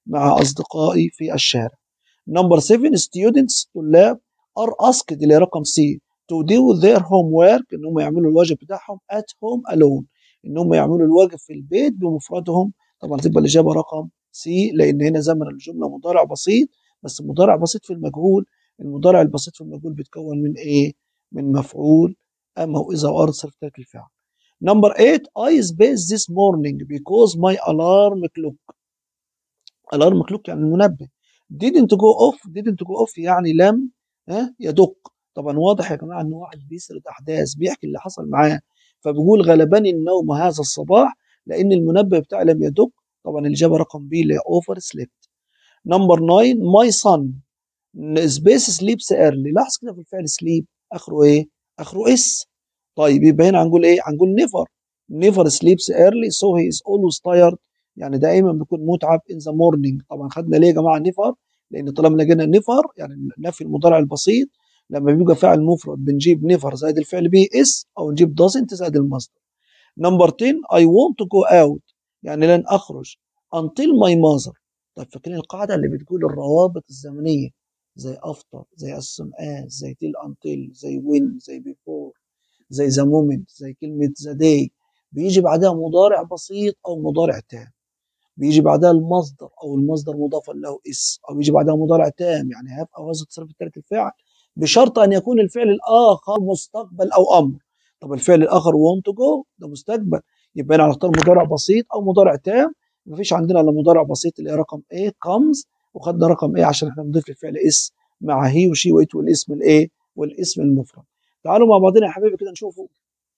مع أصدقائي في الشارع نمبر 7 students طلاب are asked اللي هي رقم سي to do their homework ان هم يعملوا الواجب بتاعهم at home alone ان هم يعملوا الواجب في البيت بمفردهم طبعا تبقى الاجابه رقم سي لان هنا زمن الجمله مضارع بسيط بس مضارع بسيط في المجهول المضارع البسيط في المجهول بيتكون من ايه من مفعول اما واذا وارد صرف ترك الفعل نمبر 8 I spaced this morning because my alarm clock alarm clock يعني المنبه didn't go off didn't go off يعني لم ها يدق طبعا واضح يا جماعه ان واحد بيسرد احداث بيحكي اللي حصل معاه فبيقول غلبني النوم هذا الصباح لان المنبه بتاعي لم يدق طبعا الاجابه رقم بي اللي هي اوفر سليبت نمبر 9 ماي son سبيس سليبس ايرلي لاحظ كده في الفعل سليب اخره ايه اخره اس طيب يبقى هنا هنقول ايه هنقول نيفر نيفر سليبس ايرلي سو هي از اولويز تايرد يعني دائما بيكون متعب ان ذا مورنينج طبعا خدنا ليه يا جماعه نيفر لان طالما لقينا نيفر يعني نفي المضارع البسيط لما بيبقى فاعل مفرد بنجيب نيفر زائد الفعل به اس او نجيب doesn't زائد المصدر نمبر 10 I want to go out يعني لن اخرج until my mother طيب فاكرين القاعده اللي بتقول الروابط الزمنيه زي after زي as soon as زي till until زي when زي before زي the moment زي كلمه the day بيجي بعدها مضارع بسيط او مضارع تام بيجي بعدها المصدر او المصدر مضافا له اس او بيجي بعدها مضارع تام يعني هاف او هذا تصرف الثالث الفعل بشرط ان يكون الفعل الاخر مستقبل او امر طب الفعل الاخر want to go ده مستقبل يبقى انا هنختار مضارع بسيط او مضارع تام مفيش عندنا الا مضارع بسيط اللي هي رقم ايه comes وخدنا رقم ايه عشان احنا بنضيف للفعل اس مع هي وشي ويت والاسم الايه والاسم المفرد تعالوا مع بعضنا يا حبيبي كده نشوفوا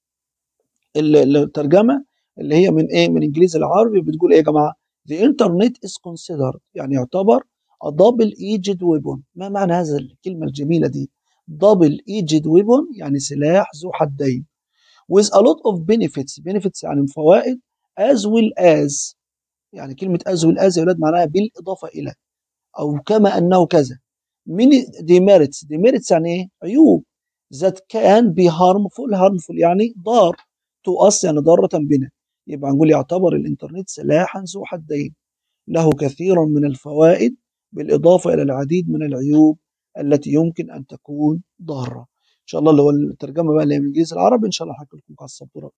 الترجمه اللي هي من ايه من انجليزي العربي بتقول ايه يا جماعه The internet is considered يعني يعتبر a double edged weapon ما معنى هذا الكلمة الجميلة دي double edged weapon يعني سلاح ذو حدين with a lot of benefits benefits يعني فوائد as well as يعني كلمة as well as يا ولاد معناها بالإضافة إلى أو كما أنه كذا من demerits demerits يعني إيه عيوب that can be harmful harmful يعني ضار to us يعني ضارة بنا يبقى نقول يعتبر الإنترنت سلاحا ذو حدين له كثير من الفوائد بالإضافة إلى العديد من العيوب التي يمكن أن تكون ضارة إن شاء الله اللي هو الترجمة بقى اللي هي من الإنجليزي العربي إن شاء الله هحكي لكم على السبورة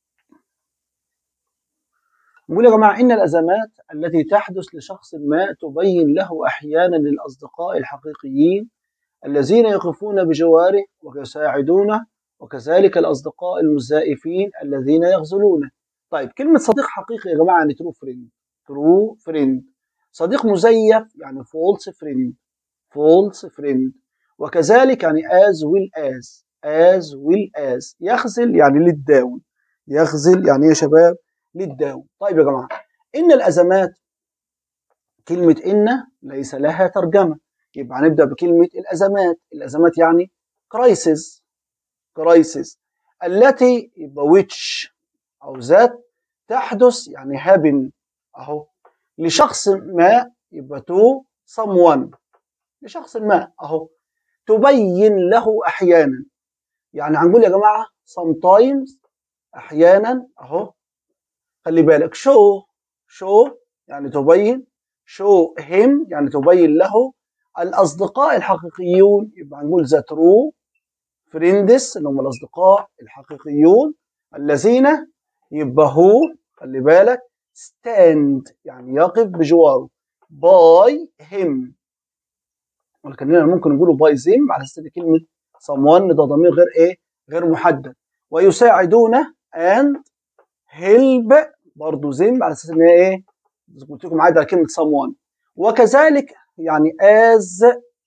نقول يا جماعة إن الأزمات التي تحدث لشخص ما تبين له أحيانا الأصدقاء الحقيقيين الذين يقفون بجواره ويساعدونه وكذلك الأصدقاء المزائفين الذين يخذلونه طيب كلمة صديق حقيقي يا جماعة يعني ترو فريند ترو فريند صديق مزيف يعني فولس فريند فولس فريند وكذلك يعني as well as as well as يخذل يعني للداون يخذل يعني ايه يا شباب للداون طيب يا جماعة إن الأزمات كلمة إن ليس لها ترجمة يبقى هنبدأ بكلمة الأزمات الأزمات يعني كرايسيس كرايسيس التي يبقى which أو ذات تحدث يعني هابن أهو لشخص ما يبقى تو someone لشخص ما أهو تبين له أحيانا يعني هنقول يا جماعة sometimes أحيانا أهو خلي بالك show show يعني تبين show him يعني تبين له الأصدقاء الحقيقيون يبقى هنقول ذا true friends اللي هم الأصدقاء الحقيقيون الذين يبقى هو خلي بالك stand يعني يقف بجواره by him ولكننا ممكن نقوله by them على اساس كلمه someone ده ضمير غير ايه غير محدد ويساعدونه and help برضه them على اساس ان هي ايه قلت لكم عادي على كلمه someone وكذلك يعني as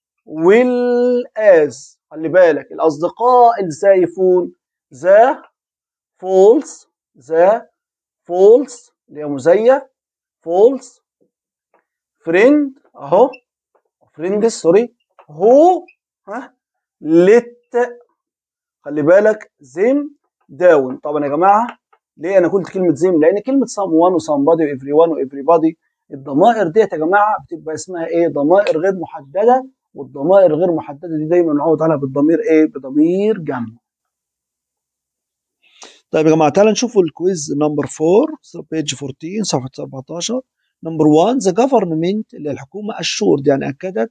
well as خلي بالك الاصدقاء الزايفون ذا false ذا false اللي هي مزيف false friend اهو friend سوري هو ها let خلي بالك زم داون طبعا يا جماعه ليه انا قلت كلمه زم لان كلمه someone و somebody و everyone و everybody الضمائر ديت يا جماعه بتبقى اسمها ايه ضمائر غير محدده والضمائر غير محدده دي دايما نعوض عنها بالضمير ايه بضمير جمع طيب يا جماعه تعالى نشوفوا الكويز نمبر 4 بيج 14 صفحه 17 نمبر 1 ذا جفرمنت اللي الحكومه assured يعني اكدت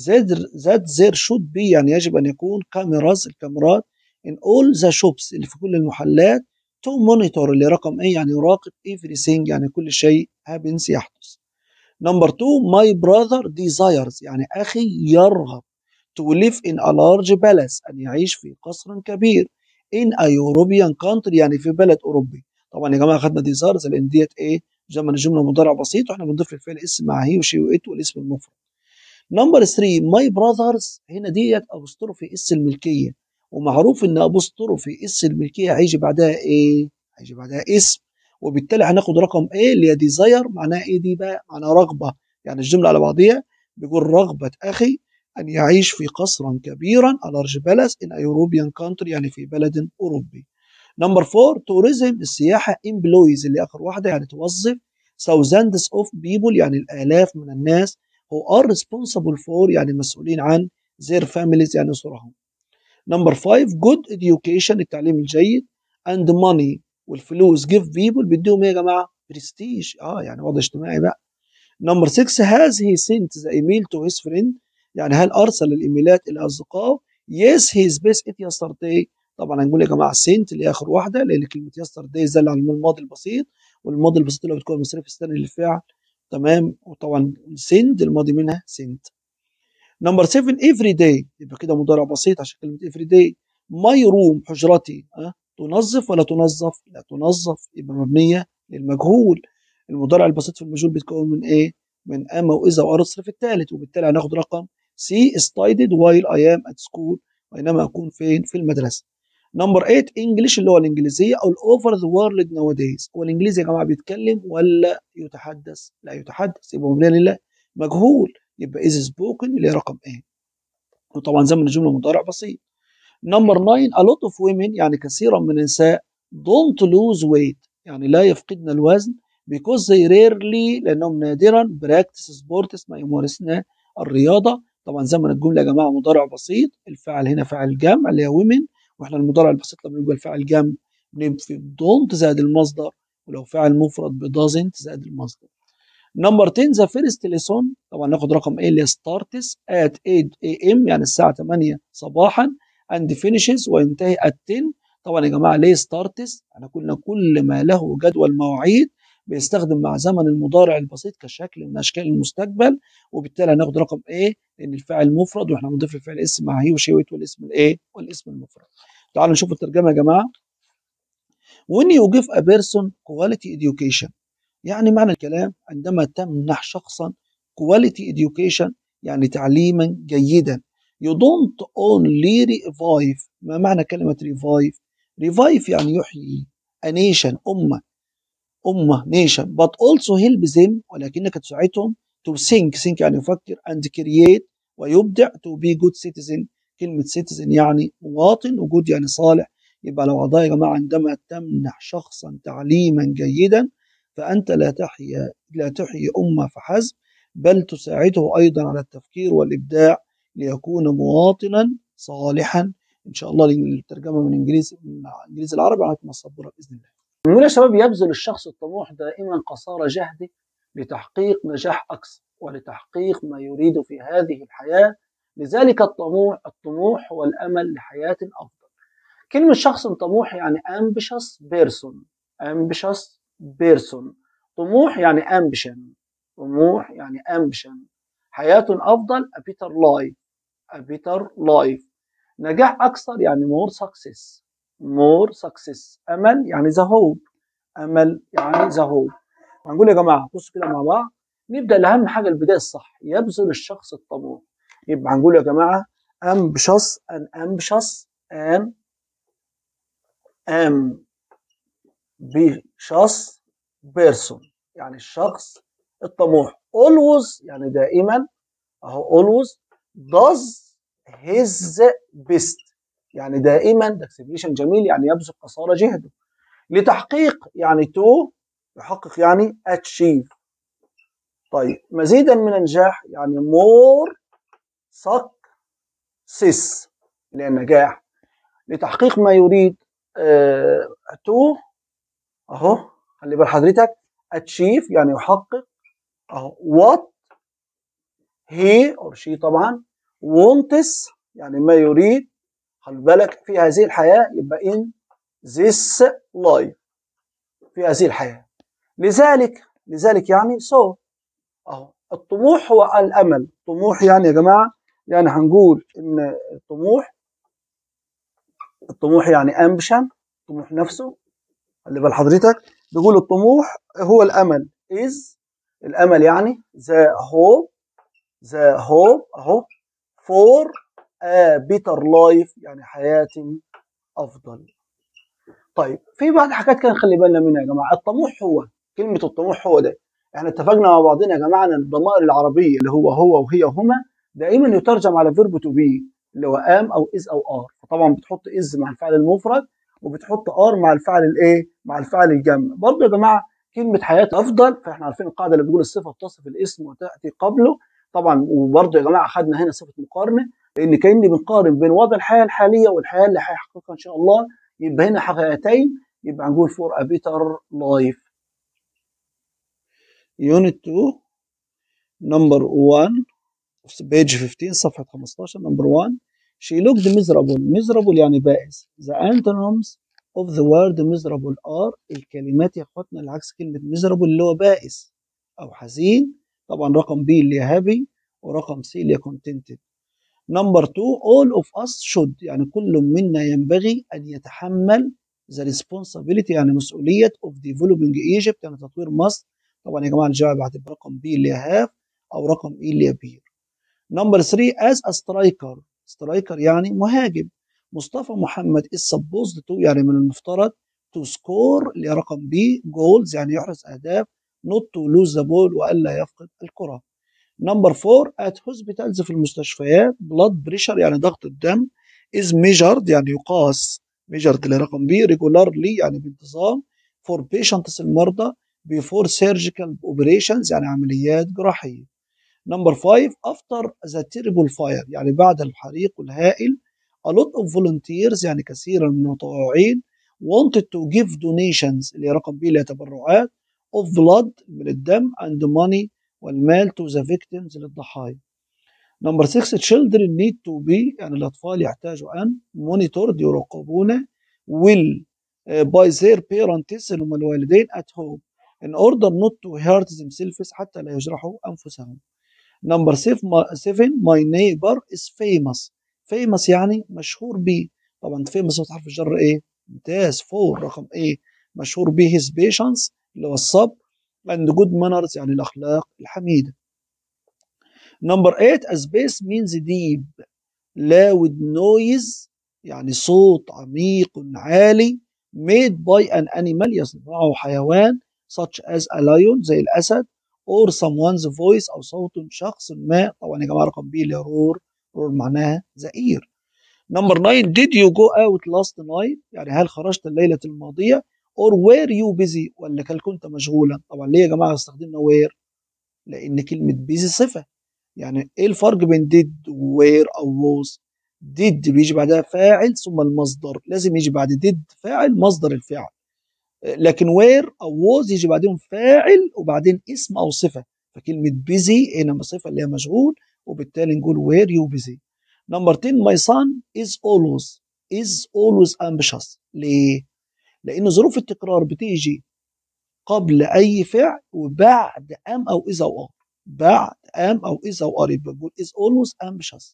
that there should be يعني يجب ان يكون كاميراز الكاميرات in all the shops اللي في كل المحلات to monitor اللي رقم ايه يعني يراقب everything يعني كل شيء happens يحدث نمبر 2 my brother desires يعني اخي يرغب to live in a large palace ان يعيش في قصر كبير in a European country يعني في بلد اوروبي طبعا يا جماعه خدنا desires لان ديت ايه زمن الجمله مضارع بسيط واحنا بنضيف للفعل اسم مع هي وشي وات والاسم المفرد نمبر 3 ماي براذرز هنا ديت ابوستروفي اس الملكيه ومعروف ان ابوستروفي اس الملكيه هيجي بعدها ايه؟ هيجي بعدها اسم وبالتالي هناخد رقم ايه اللي هي ديزاير معناها ايه دي بقى؟ معناها رغبه يعني الجمله على بعضيها بيقول رغبه اخي ان يعيش في قصرا كبيرا a large palace in a European country يعني في بلد اوروبي. نمبر 4 توريزم السياحه امبلويز اللي اخر واحده يعني توظف thousands of people يعني الالاف من الناس who are responsible for يعني مسؤولين عن their families يعني أسرهم. نمبر 5 good education التعليم الجيد and money والفلوس give people بيديهم ايه يا جماعه؟ برستيج اه يعني وضع اجتماعي بقى. نمبر 6 has he sent the email to his friend يعني هل ارسل الايميلات الى اصدقائه؟ yes he is it yesterday طبعا هنقول يا جماعه سنت اللي اخر واحده لان كلمه yesterday زل على الماضي البسيط والماضي البسيط اللي بتكون مصرف الثاني للفعل تمام وطبعا سند الماضي منها سنت نمبر 7 افري داي يبقى كده مضارع بسيط عشان كلمه افري داي ماي روم حجرتي أه؟ تنظف ولا تنظف؟ لا تنظف يبقى مبنيه للمجهول المضارع البسيط في المجهول بيتكون من ايه؟ من اما واذا وارسل في الثالث وبالتالي هناخد رقم سي studied while I am at school بينما اكون فين؟ في المدرسه. نمبر 8 انجلش اللي هو الانجليزيه او الاوفر ذا وورلد ناو دايز هو الانجليزي يا جماعه بيتكلم ولا يتحدث؟ لا يتحدث يبقى مبني لله مجهول يبقى از سبوكن اللي هي رقم ايه وطبعا زمن الجمله مضارع بسيط نمبر 9 a lot of women يعني كثيرا من النساء don't lose weight يعني لا يفقدن الوزن because they rarely لانهم نادرا practice sports ما يمارسن الرياضه طبعا زمن الجمله يا جماعه مضارع بسيط الفعل هنا فاعل جمع اللي هي women واحنا المضارع البسيط لما يبقى الفاعل جمع بنضيف دونت زائد المصدر ولو فاعل مفرد بدازنت زائد المصدر نمبر 10 ذا فيرست ليسون طبعا ناخد رقم ايه اللي ستارتس ات 8 اي ام يعني الساعه 8 صباحا اند فينيشز وينتهي ات 10 طبعا يا جماعه ليه ستارتس احنا قلنا كل ما له جدول مواعيد بيستخدم مع زمن المضارع البسيط كشكل من اشكال المستقبل وبالتالي هناخد رقم ايه لان الفاعل مفرد واحنا بنضيف الفعل اسم مع هي وشي والاسم الايه والاسم المفرد تعالوا نشوف الترجمه يا جماعه when you give a person quality education يعني معنى الكلام عندما تمنح شخصا quality education يعني تعليما جيدا you don't only revive ما معنى كلمة revive revive يعني يحيي a nation أمة أمة nation but also help them ولكنك تساعدهم to think think يعني يفكر and create ويبدع to be good citizen كلمة citizen يعني مواطن وجود يعني صالح يبقى لو أعضاء يا جماعة عندما تمنح شخصا تعليما جيدا فأنت لا تحيا لا تحيي أمة فحسب بل تساعده أيضا على التفكير والإبداع ليكون مواطنا صالحا إن شاء الله الترجمة من إنجليزي من إنجليزي العربي عليكم الصبر بإذن الله. نقول يا شباب يبذل الشخص الطموح دائما قصارى جهده لتحقيق نجاح أكثر ولتحقيق ما يريد في هذه الحياة لذلك الطموح الطموح هو الأمل لحياة أفضل كلمة شخص طموح يعني ambitious person ambitious person طموح يعني ambition طموح يعني ambition حياة أفضل a better life a better life نجاح أكثر يعني more success more success أمل يعني the hope أمل يعني the hope هنقول يا جماعة بصوا كده مع بعض نبدأ لأهم حاجة البداية الصح يبذل الشخص الطموح يبقى هنقول يا جماعة ambitious an ambitious an ambitious person يعني الشخص الطموح always يعني دائما اهو always does his best يعني دائما ده اكسبريشن جميل يعني يبذل قصارى جهده لتحقيق يعني تو يحقق يعني achieve طيب مزيدا من النجاح يعني more success اللي هي النجاح لتحقيق ما يريد تو اهو خلي بال حضرتك achieve يعني يحقق اهو what he or she طبعا wants يعني ما يريد خلي بالك في هذه الحياة يبقى in this life في هذه الحياة لذلك لذلك يعني so اهو الطموح هو الامل طموح يعني يا جماعة يعني هنقول ان الطموح الطموح يعني ambition طموح نفسه اللي بال حضرتك بيقول الطموح هو الامل is الامل يعني the hope the hope اهو for a better life يعني حياة افضل طيب في بعض حاجات كان خلي بالنا منها يا جماعه الطموح هو كلمه الطموح هو ده احنا اتفقنا مع بعضنا يا جماعه ان الضمائر العربيه اللي هو هو وهي وهما دائما يترجم على فيرب تو بي اللي هو ام او از او ار فطبعا بتحط از مع الفعل المفرد وبتحط ار مع الفعل الايه مع الفعل الجمع برضه يا جماعه كلمه حياه افضل فاحنا عارفين القاعده اللي بتقول الصفه تصف الاسم وتاتي قبله طبعا وبرضه يا جماعه خدنا هنا صفه مقارنه لان كاني بنقارن بين وضع الحياه الحاليه والحياه اللي هيحققها ان شاء الله يبقى هنا حقيقتين يبقى نقول for a better life unit 2 number 1 page 15 صفحة 15 number 1 she looked miserable miserable يعني بائس the antonyms of the word miserable are الكلمات يا اخواتنا اللي عكس كلمة miserable اللي هو بائس أو حزين طبعا رقم B اللي هي happy ورقم C اللي هي contented نمبر 2 all of us should يعني كل منا ينبغي أن يتحمل the responsibility يعني مسؤولية of developing Egypt يعني تطوير مصر طبعا يا جماعة الجواب هتبقى رقم B اللي هي have أو رقم E اللي هي بير نمبر 3 as a striker striker يعني مهاجم مصطفى محمد is supposed to يعني من المفترض to score اللي هي رقم B goals يعني يحرز أهداف not to lose the ball وألا يفقد الكرة نمبر 4 at hospitals في المستشفيات blood pressure يعني ضغط الدم is measured يعني يقاس measured اللي رقم B regularly يعني بانتظام for patients المرضى before surgical operations يعني عمليات جراحية نمبر 5 after the terrible fire يعني بعد الحريق الهائل a lot of volunteers يعني كثيرا من المتطوعين wanted to give donations اللي هي رقم B اللي هي تبرعات of blood من الدم and money والمال to the victims للضحايا. نمبر 6 children need to be يعني الأطفال يحتاجوا أن monitored يراقبون will uh, by their parents اللي هم الوالدين at home in order not to hurt themselves حتى لا يجرحوا أنفسهم. نمبر 7 my neighbor is famous famous يعني مشهور به طبعا famous حرف الجر ايه؟ ممتاز فور رقم ايه؟ مشهور به his patience اللي هو الصبر and good manners يعني الأخلاق الحميدة. Number 8 a space means deep loud noise يعني صوت عميق عالي made by an animal يصنعه حيوان such as a lion زي الأسد or someone's voice أو صوت شخص ما طبعا يا جماعة رقم بي اللي رور رور معناها زئير. Number 9 did you go out last night يعني هل خرجت الليلة الماضية or were you busy ولا هل كنت مشغولا طبعا ليه يا جماعه استخدمنا where لان كلمه busy صفه يعني ايه الفرق بين did where او was did بيجي بعدها فاعل ثم المصدر لازم يجي بعد did فاعل مصدر الفعل لكن where او was يجي بعدهم فاعل وبعدين اسم او صفه فكلمه busy هنا صفه اللي هي مشغول وبالتالي نقول where you busy نمبر 10 my son is always is always anxious ليه لان ظروف التكرار بتيجي قبل اي فعل وبعد ام او اذا او ار بعد ام او اذا او ار يبقى بقول is always ambitious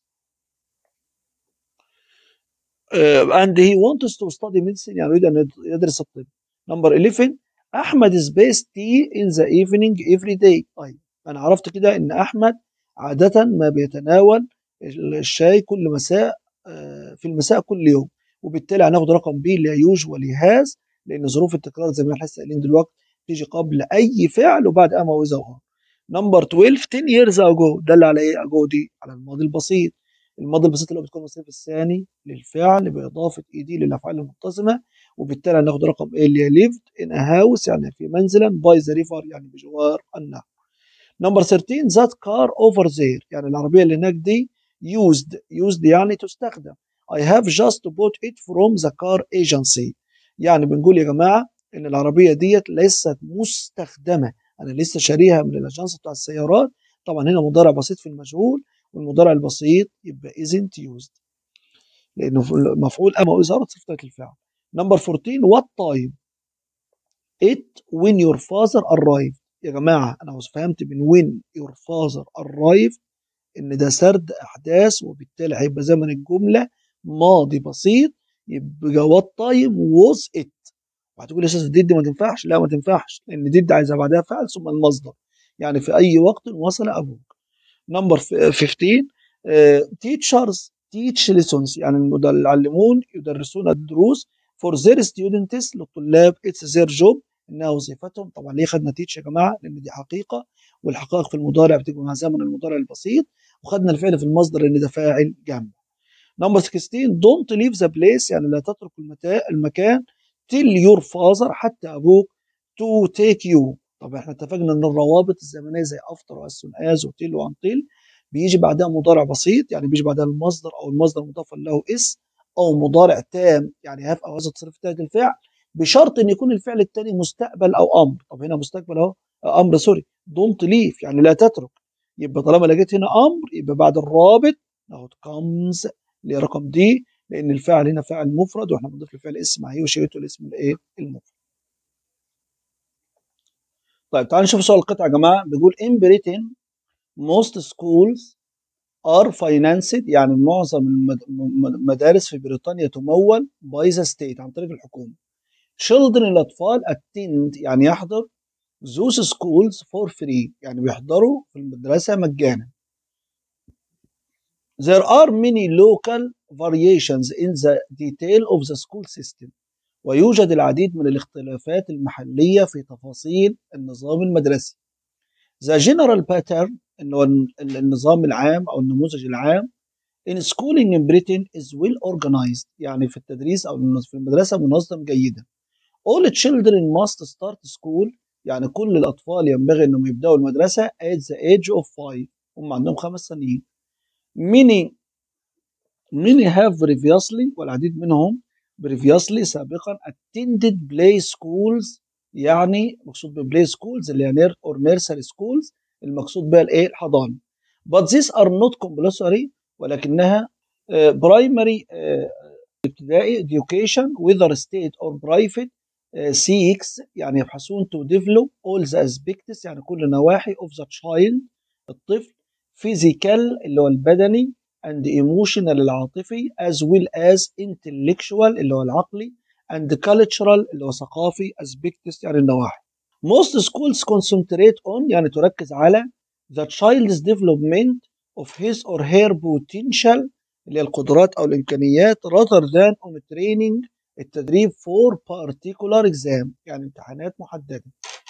uh, and he wants to study medicine يعني يريد ان يدرس الطب نمبر 11 احمد is best tea in the evening every day طيب انا عرفت كده ان احمد عاده ما بيتناول الشاي كل مساء في المساء كل يوم وبالتالي هناخد رقم بي اللي هي يوجوالي هاز لان ظروف التكرار زي ما احنا لسه قايلين دلوقتي تيجي قبل اي فعل وبعد اما واذا وان نمبر 12 10 years ago دل على ايه ago دي على الماضي البسيط الماضي البسيط اللي هو بتكون الصرف الثاني للفعل باضافه اي دي للافعال المتصمه وبالتالي هناخد رقم ايه اللي هي lived in a house يعني في منزلا by the river يعني بجوار النهر نمبر 13 that car over there يعني العربيه اللي هناك دي used used يعني تستخدم I have just bought it from the car agency يعني بنقول يا جماعة إن العربية ديت ليست مستخدمة انا لسه شاريها من الاجانس بتاع السيارات طبعا هنا مضارع بسيط في المجهول والمضارع البسيط يبقى isn't used لانه مفعول اما وإظهار صفة الفعل نمبر 14 what time it when your father arrived يا جماعة أنا فهمت من when your father arrived إن ده سرد أحداث وبالتالي هيبقى زمن الجملة ماضي بسيط يبقى what time was it وهتقول يا أستاذ ديد ما تنفعش لا ما تنفعش لأن ديد عايزة بعدها فعل ثم المصدر يعني في أي وقت وصل أبوك نمبر 15 teachers teach lessons يعني المعلمون يدرسون الدروس for their students للطلاب it's their job انها وظيفتهم طبعا ليه خدنا تيتش يا جماعه لان دي حقيقه والحقائق في المضارع بتيجي مع زمن المضارع البسيط وخدنا الفعل في المصدر لان ده فاعل جنب نمبر 16 don't leave the place يعني لا تترك المكان till your father حتى ابوك to take you طب احنا اتفقنا ان الروابط الزمنيه زي افتر واس از وتيل وانتيل بيجي بعدها مضارع بسيط يعني بيجي بعدها المصدر او المصدر مضاف له اس او مضارع تام يعني هاف او هذا تصريف تالت الفعل بشرط ان يكون الفعل الثاني مستقبل او امر طب هنا مستقبل اهو امر سوري دونت ليف يعني لا تترك يبقى طالما لقيت هنا امر يبقى بعد الرابط ناخد كمز اللي هي رقم دي لان الفعل هنا فاعل مفرد واحنا بنضيف للفعل اسم هي وشيته الاسم الايه المفرد طيب تعالوا نشوف سؤال القطعه يا جماعه بيقول in Britain most schools are financed يعني معظم المدارس في بريطانيا تمول by the state عن طريق الحكومه children الأطفال attend يعني يحضر those schools for free يعني بيحضروا في المدرسة مجانا There are many local variations in the detail of the school system ويوجد العديد من الاختلافات المحلية في تفاصيل النظام المدرسي The general pattern إنه النظام العام أو النموذج العام in schooling in Britain is well organized يعني في التدريس أو في المدرسة منظم جيدا All children must start school يعني كل الأطفال ينبغي أنهم يبدأوا المدرسة at the age of five هم عندهم خمس سنين many many have previously والعديد منهم previously سابقا attended play schools يعني مقصود ببلاي schools اللي هي نير or nursery schools المقصود بها الايه الحضانه but these are not compulsory ولكنها uh, primary uh, ابتدائي education whether state or private seeks يعني يبحثون to develop all the aspects يعني كل نواحي of the child الطفل physical اللي هو البدني and emotional العاطفي as well as intellectual اللي هو العقلي and cultural اللي هو ثقافي aspects يعني النواحي most schools concentrate on يعني تركز على the child's development of his or her potential اللي هي القدرات أو الإمكانيات rather than on training التدريب for particular exam يعني امتحانات محددة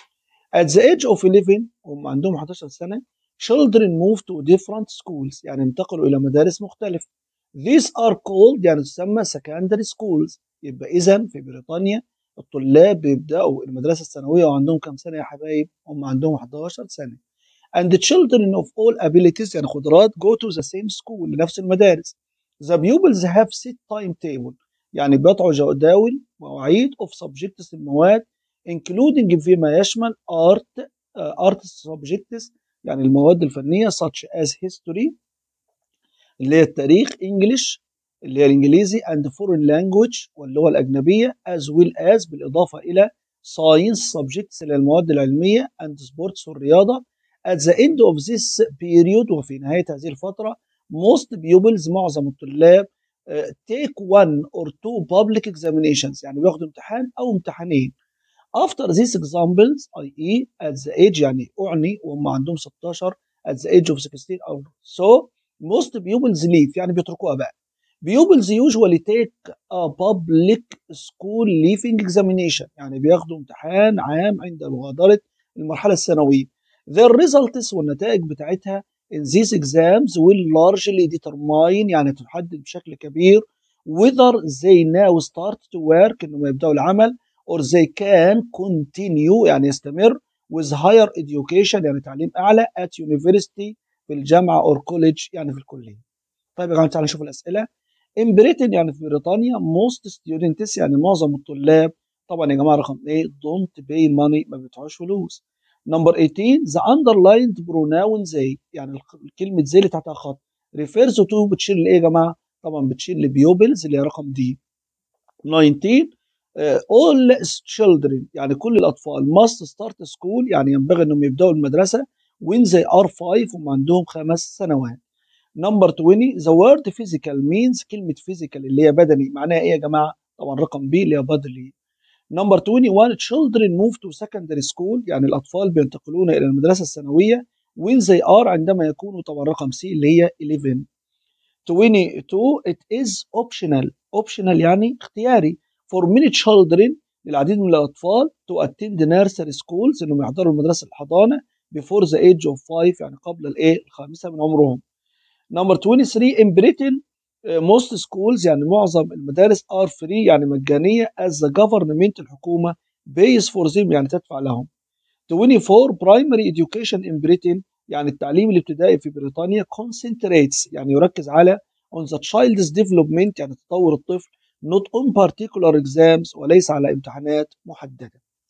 at the age of 11 هم عندهم 11 سنة children move to different schools يعني انتقلوا إلى مدارس مختلفة these are called يعني تسمى secondary schools يبقى إذا في بريطانيا الطلاب بيبدأوا المدرسة الثانوية وعندهم كم سنة يا حبايب؟ هم عندهم 11 سنة and the children of all abilities يعني قدرات go to the same school لنفس المدارس the pupils have set timetable يعني بيضعوا جداول مواعيد of subjects المواد including فيما يشمل art uh, art subjects يعني المواد الفنية such as history اللي هي التاريخ English اللي هي الإنجليزي and foreign language واللغة الأجنبية as well as بالإضافة إلى science subjects اللي هي المواد العلمية and sports والرياضة at the end of this period وفي نهاية هذه الفترة most pupils معظم الطلاب take one or two public examinations يعني بياخدوا امتحان او امتحانين after these examples i.e. at the age يعني اعني وهم عندهم 16 at the age of 16 or so most pupils leave يعني بيتركوها بقى pupils usually take a public school leaving examination يعني بياخدوا امتحان عام عند مغادرة المرحلة الثانوية their results والنتائج بتاعتها in these exams will largely determine يعني تحدد بشكل كبير whether they now start to work انهم يبداوا العمل or they can continue يعني يستمر with higher education يعني تعليم اعلى at university في الجامعه or college يعني في الكليه. طيب يا جماعه تعالوا نشوف الاسئله. in Britain يعني في بريطانيا most students يعني معظم الطلاب طبعا يا جماعه رقم ايه don't pay money ما بيدفعوش فلوس. نمبر 18 the underlined pronoun they يعني كلمه زي اللي تحتها خط refers to بتشير لايه يا جماعه طبعا بتشير لبيوبلز اللي هي رقم دي 19 uh, all children يعني كل الاطفال must start school يعني ينبغي انهم يبداوا المدرسه when they are 5 وهم عندهم خمس سنوات نمبر 20 the word physical means كلمه physical اللي هي بدني معناها ايه يا جماعه طبعا رقم بي اللي هي bodily نمبر 21 children move to secondary school يعني الأطفال بينتقلون إلى المدرسة الثانوية when they are عندما يكونوا طبعا رقم سي اللي هي 11 22 it is optional optional يعني اختياري for many children للعديد من الأطفال to attend nursery schools إنهم يحضروا المدرسة الحضانة before the age of 5 يعني قبل الإيه الخامسة من عمرهم نمبر 23 in Britain most schools يعني معظم المدارس are free يعني مجانية as the government الحكومة pays for them يعني تدفع لهم 24 primary education in Britain يعني التعليم الابتدائي في بريطانيا concentrates يعني يركز على on the child's development يعني تطور الطفل not on particular exams وليس على امتحانات محددة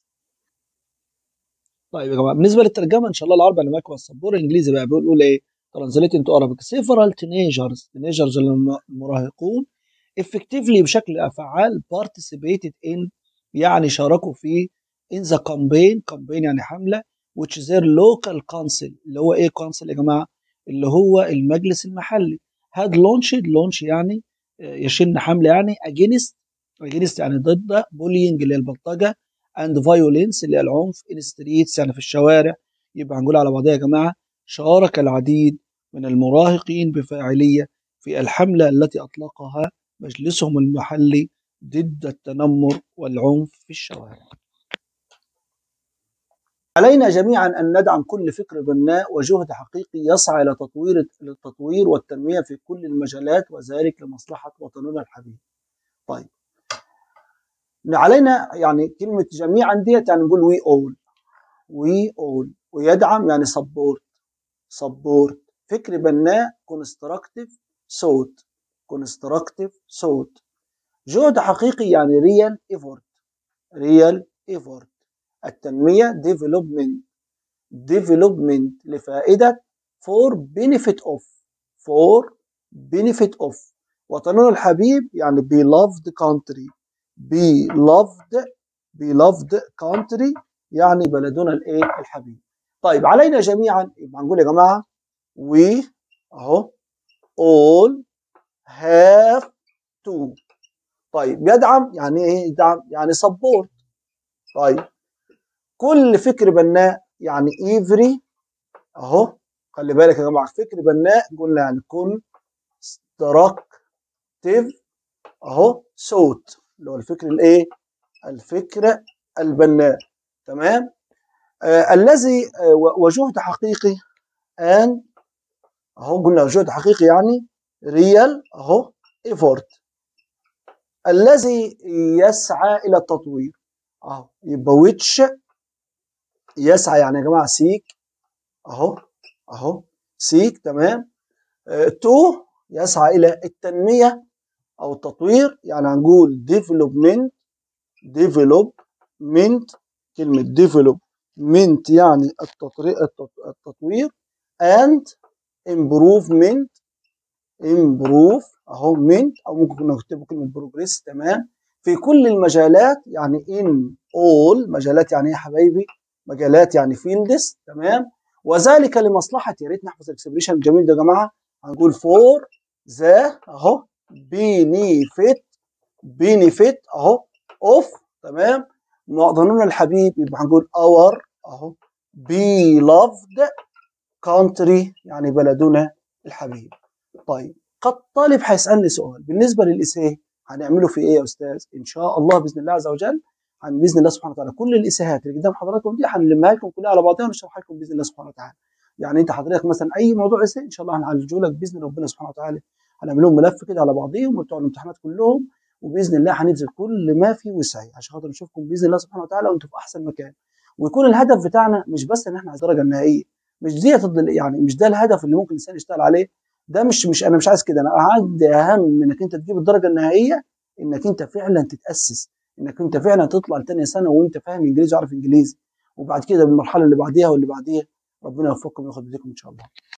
طيب يا جماعة بالنسبة للترجمة إن شاء الله العربي أنا معاكم على السبورة إنجليزي بقى بيقول إيه translating to Arabic several teenagers teenagers المراهقون effectively بشكل فعال participated in يعني شاركوا في in the campaign campaign يعني حملة which their local council اللي هو ايه council يا جماعة اللي هو المجلس المحلي had launched launch يعني يشن حملة يعني against against يعني ضد bullying اللي هي البلطجة and violence اللي هي العنف in streets يعني في الشوارع يبقى هنقول على بعضها يا جماعة شارك العديد من المراهقين بفاعلية في الحملة التي أطلقها مجلسهم المحلي ضد التنمر والعنف في الشوارع. علينا جميعا أن ندعم كل فكر بناء وجهد حقيقي يسعى إلى تطوير التطوير والتنمية في كل المجالات وذلك لمصلحة وطننا الحبيب. طيب. علينا يعني كلمة جميعا ديت يعني نقول وي اول وي اول ويدعم يعني سبورت سبورت فكر بناء كونستراكتيف صوت كونستراكتيف صوت جهد حقيقي يعني ريال ايفورت ريال ايفورت التنمية ديفلوبمنت ديفلوبمنت لفائدة فور بينيفيت اوف فور بينيفيت اوف وطننا الحبيب يعني beloved country beloved beloved country يعني بلدنا الايه الحبيب طيب علينا جميعا يبقى هنقول يا جماعه we اهو all have to طيب يدعم يعني ايه يدعم يعني support طيب كل فكر بناء يعني every اهو خلي بالك يا جماعه فكر بناء قلنا يعني constructive اهو صوت اللي هو الفكر الايه الفكر البناء تمام آه الذي آه وجهد حقيقي ان اهو قلنا جهد حقيقي يعني ريال اهو ايفورت الذي يسعى الى التطوير اهو يبقى ويتش يسعى يعني يا جماعه سيك اهو اهو سيك تمام آه تو يسعى الى التنميه او التطوير يعني هنقول ديفلوبمنت ديفلوبمنت كلمه ديفلوبمنت يعني التطوير and improvement improve اهو منت او ممكن كنا نكتبه كلمه بروجريس تمام في كل المجالات يعني in all مجالات يعني ايه يا حبايبي مجالات يعني فيلدز تمام وذلك لمصلحه يا ريت نحفظ الاكسبريشن الجميل ده يا جماعه هنقول فور ذا اهو بينيفيت بينيفيت اهو اوف تمام معظمنا الحبيب يبقى هنقول اور اهو beloved country يعني بلدنا الحبيب طيب قد طالب هيسالني سؤال بالنسبه للاسيه هنعمله في ايه يا استاذ ان شاء الله باذن الله عز وجل عن باذن الله سبحانه وتعالى كل الاسهات اللي قدام حضراتكم دي هنلمها لكم كلها على بعضها ونشرحها لكم باذن الله سبحانه وتعالى يعني انت حضرتك مثلا اي موضوع اسئله ان شاء الله هنعالجه لك باذن ربنا سبحانه وتعالى هنعمل لهم ملف كده على بعضهم وبتوع الامتحانات كلهم وباذن الله هنبذل كل ما في وسعي عشان خاطر نشوفكم باذن الله سبحانه وتعالى وانتم في احسن مكان ويكون الهدف بتاعنا مش بس ان احنا على الدرجه النهائيه مش دي يعني مش ده الهدف اللي ممكن الانسان يشتغل عليه ده مش مش انا مش عايز كده انا عندي اهم من انك انت تجيب الدرجه النهائيه انك انت فعلا تتاسس انك انت فعلا تطلع لثانيه سنه وانت فاهم انجليزي وعارف انجليزي وبعد كده بالمرحله اللي بعديها واللي بعديها ربنا يوفقكم وياخد بيديكم ان شاء الله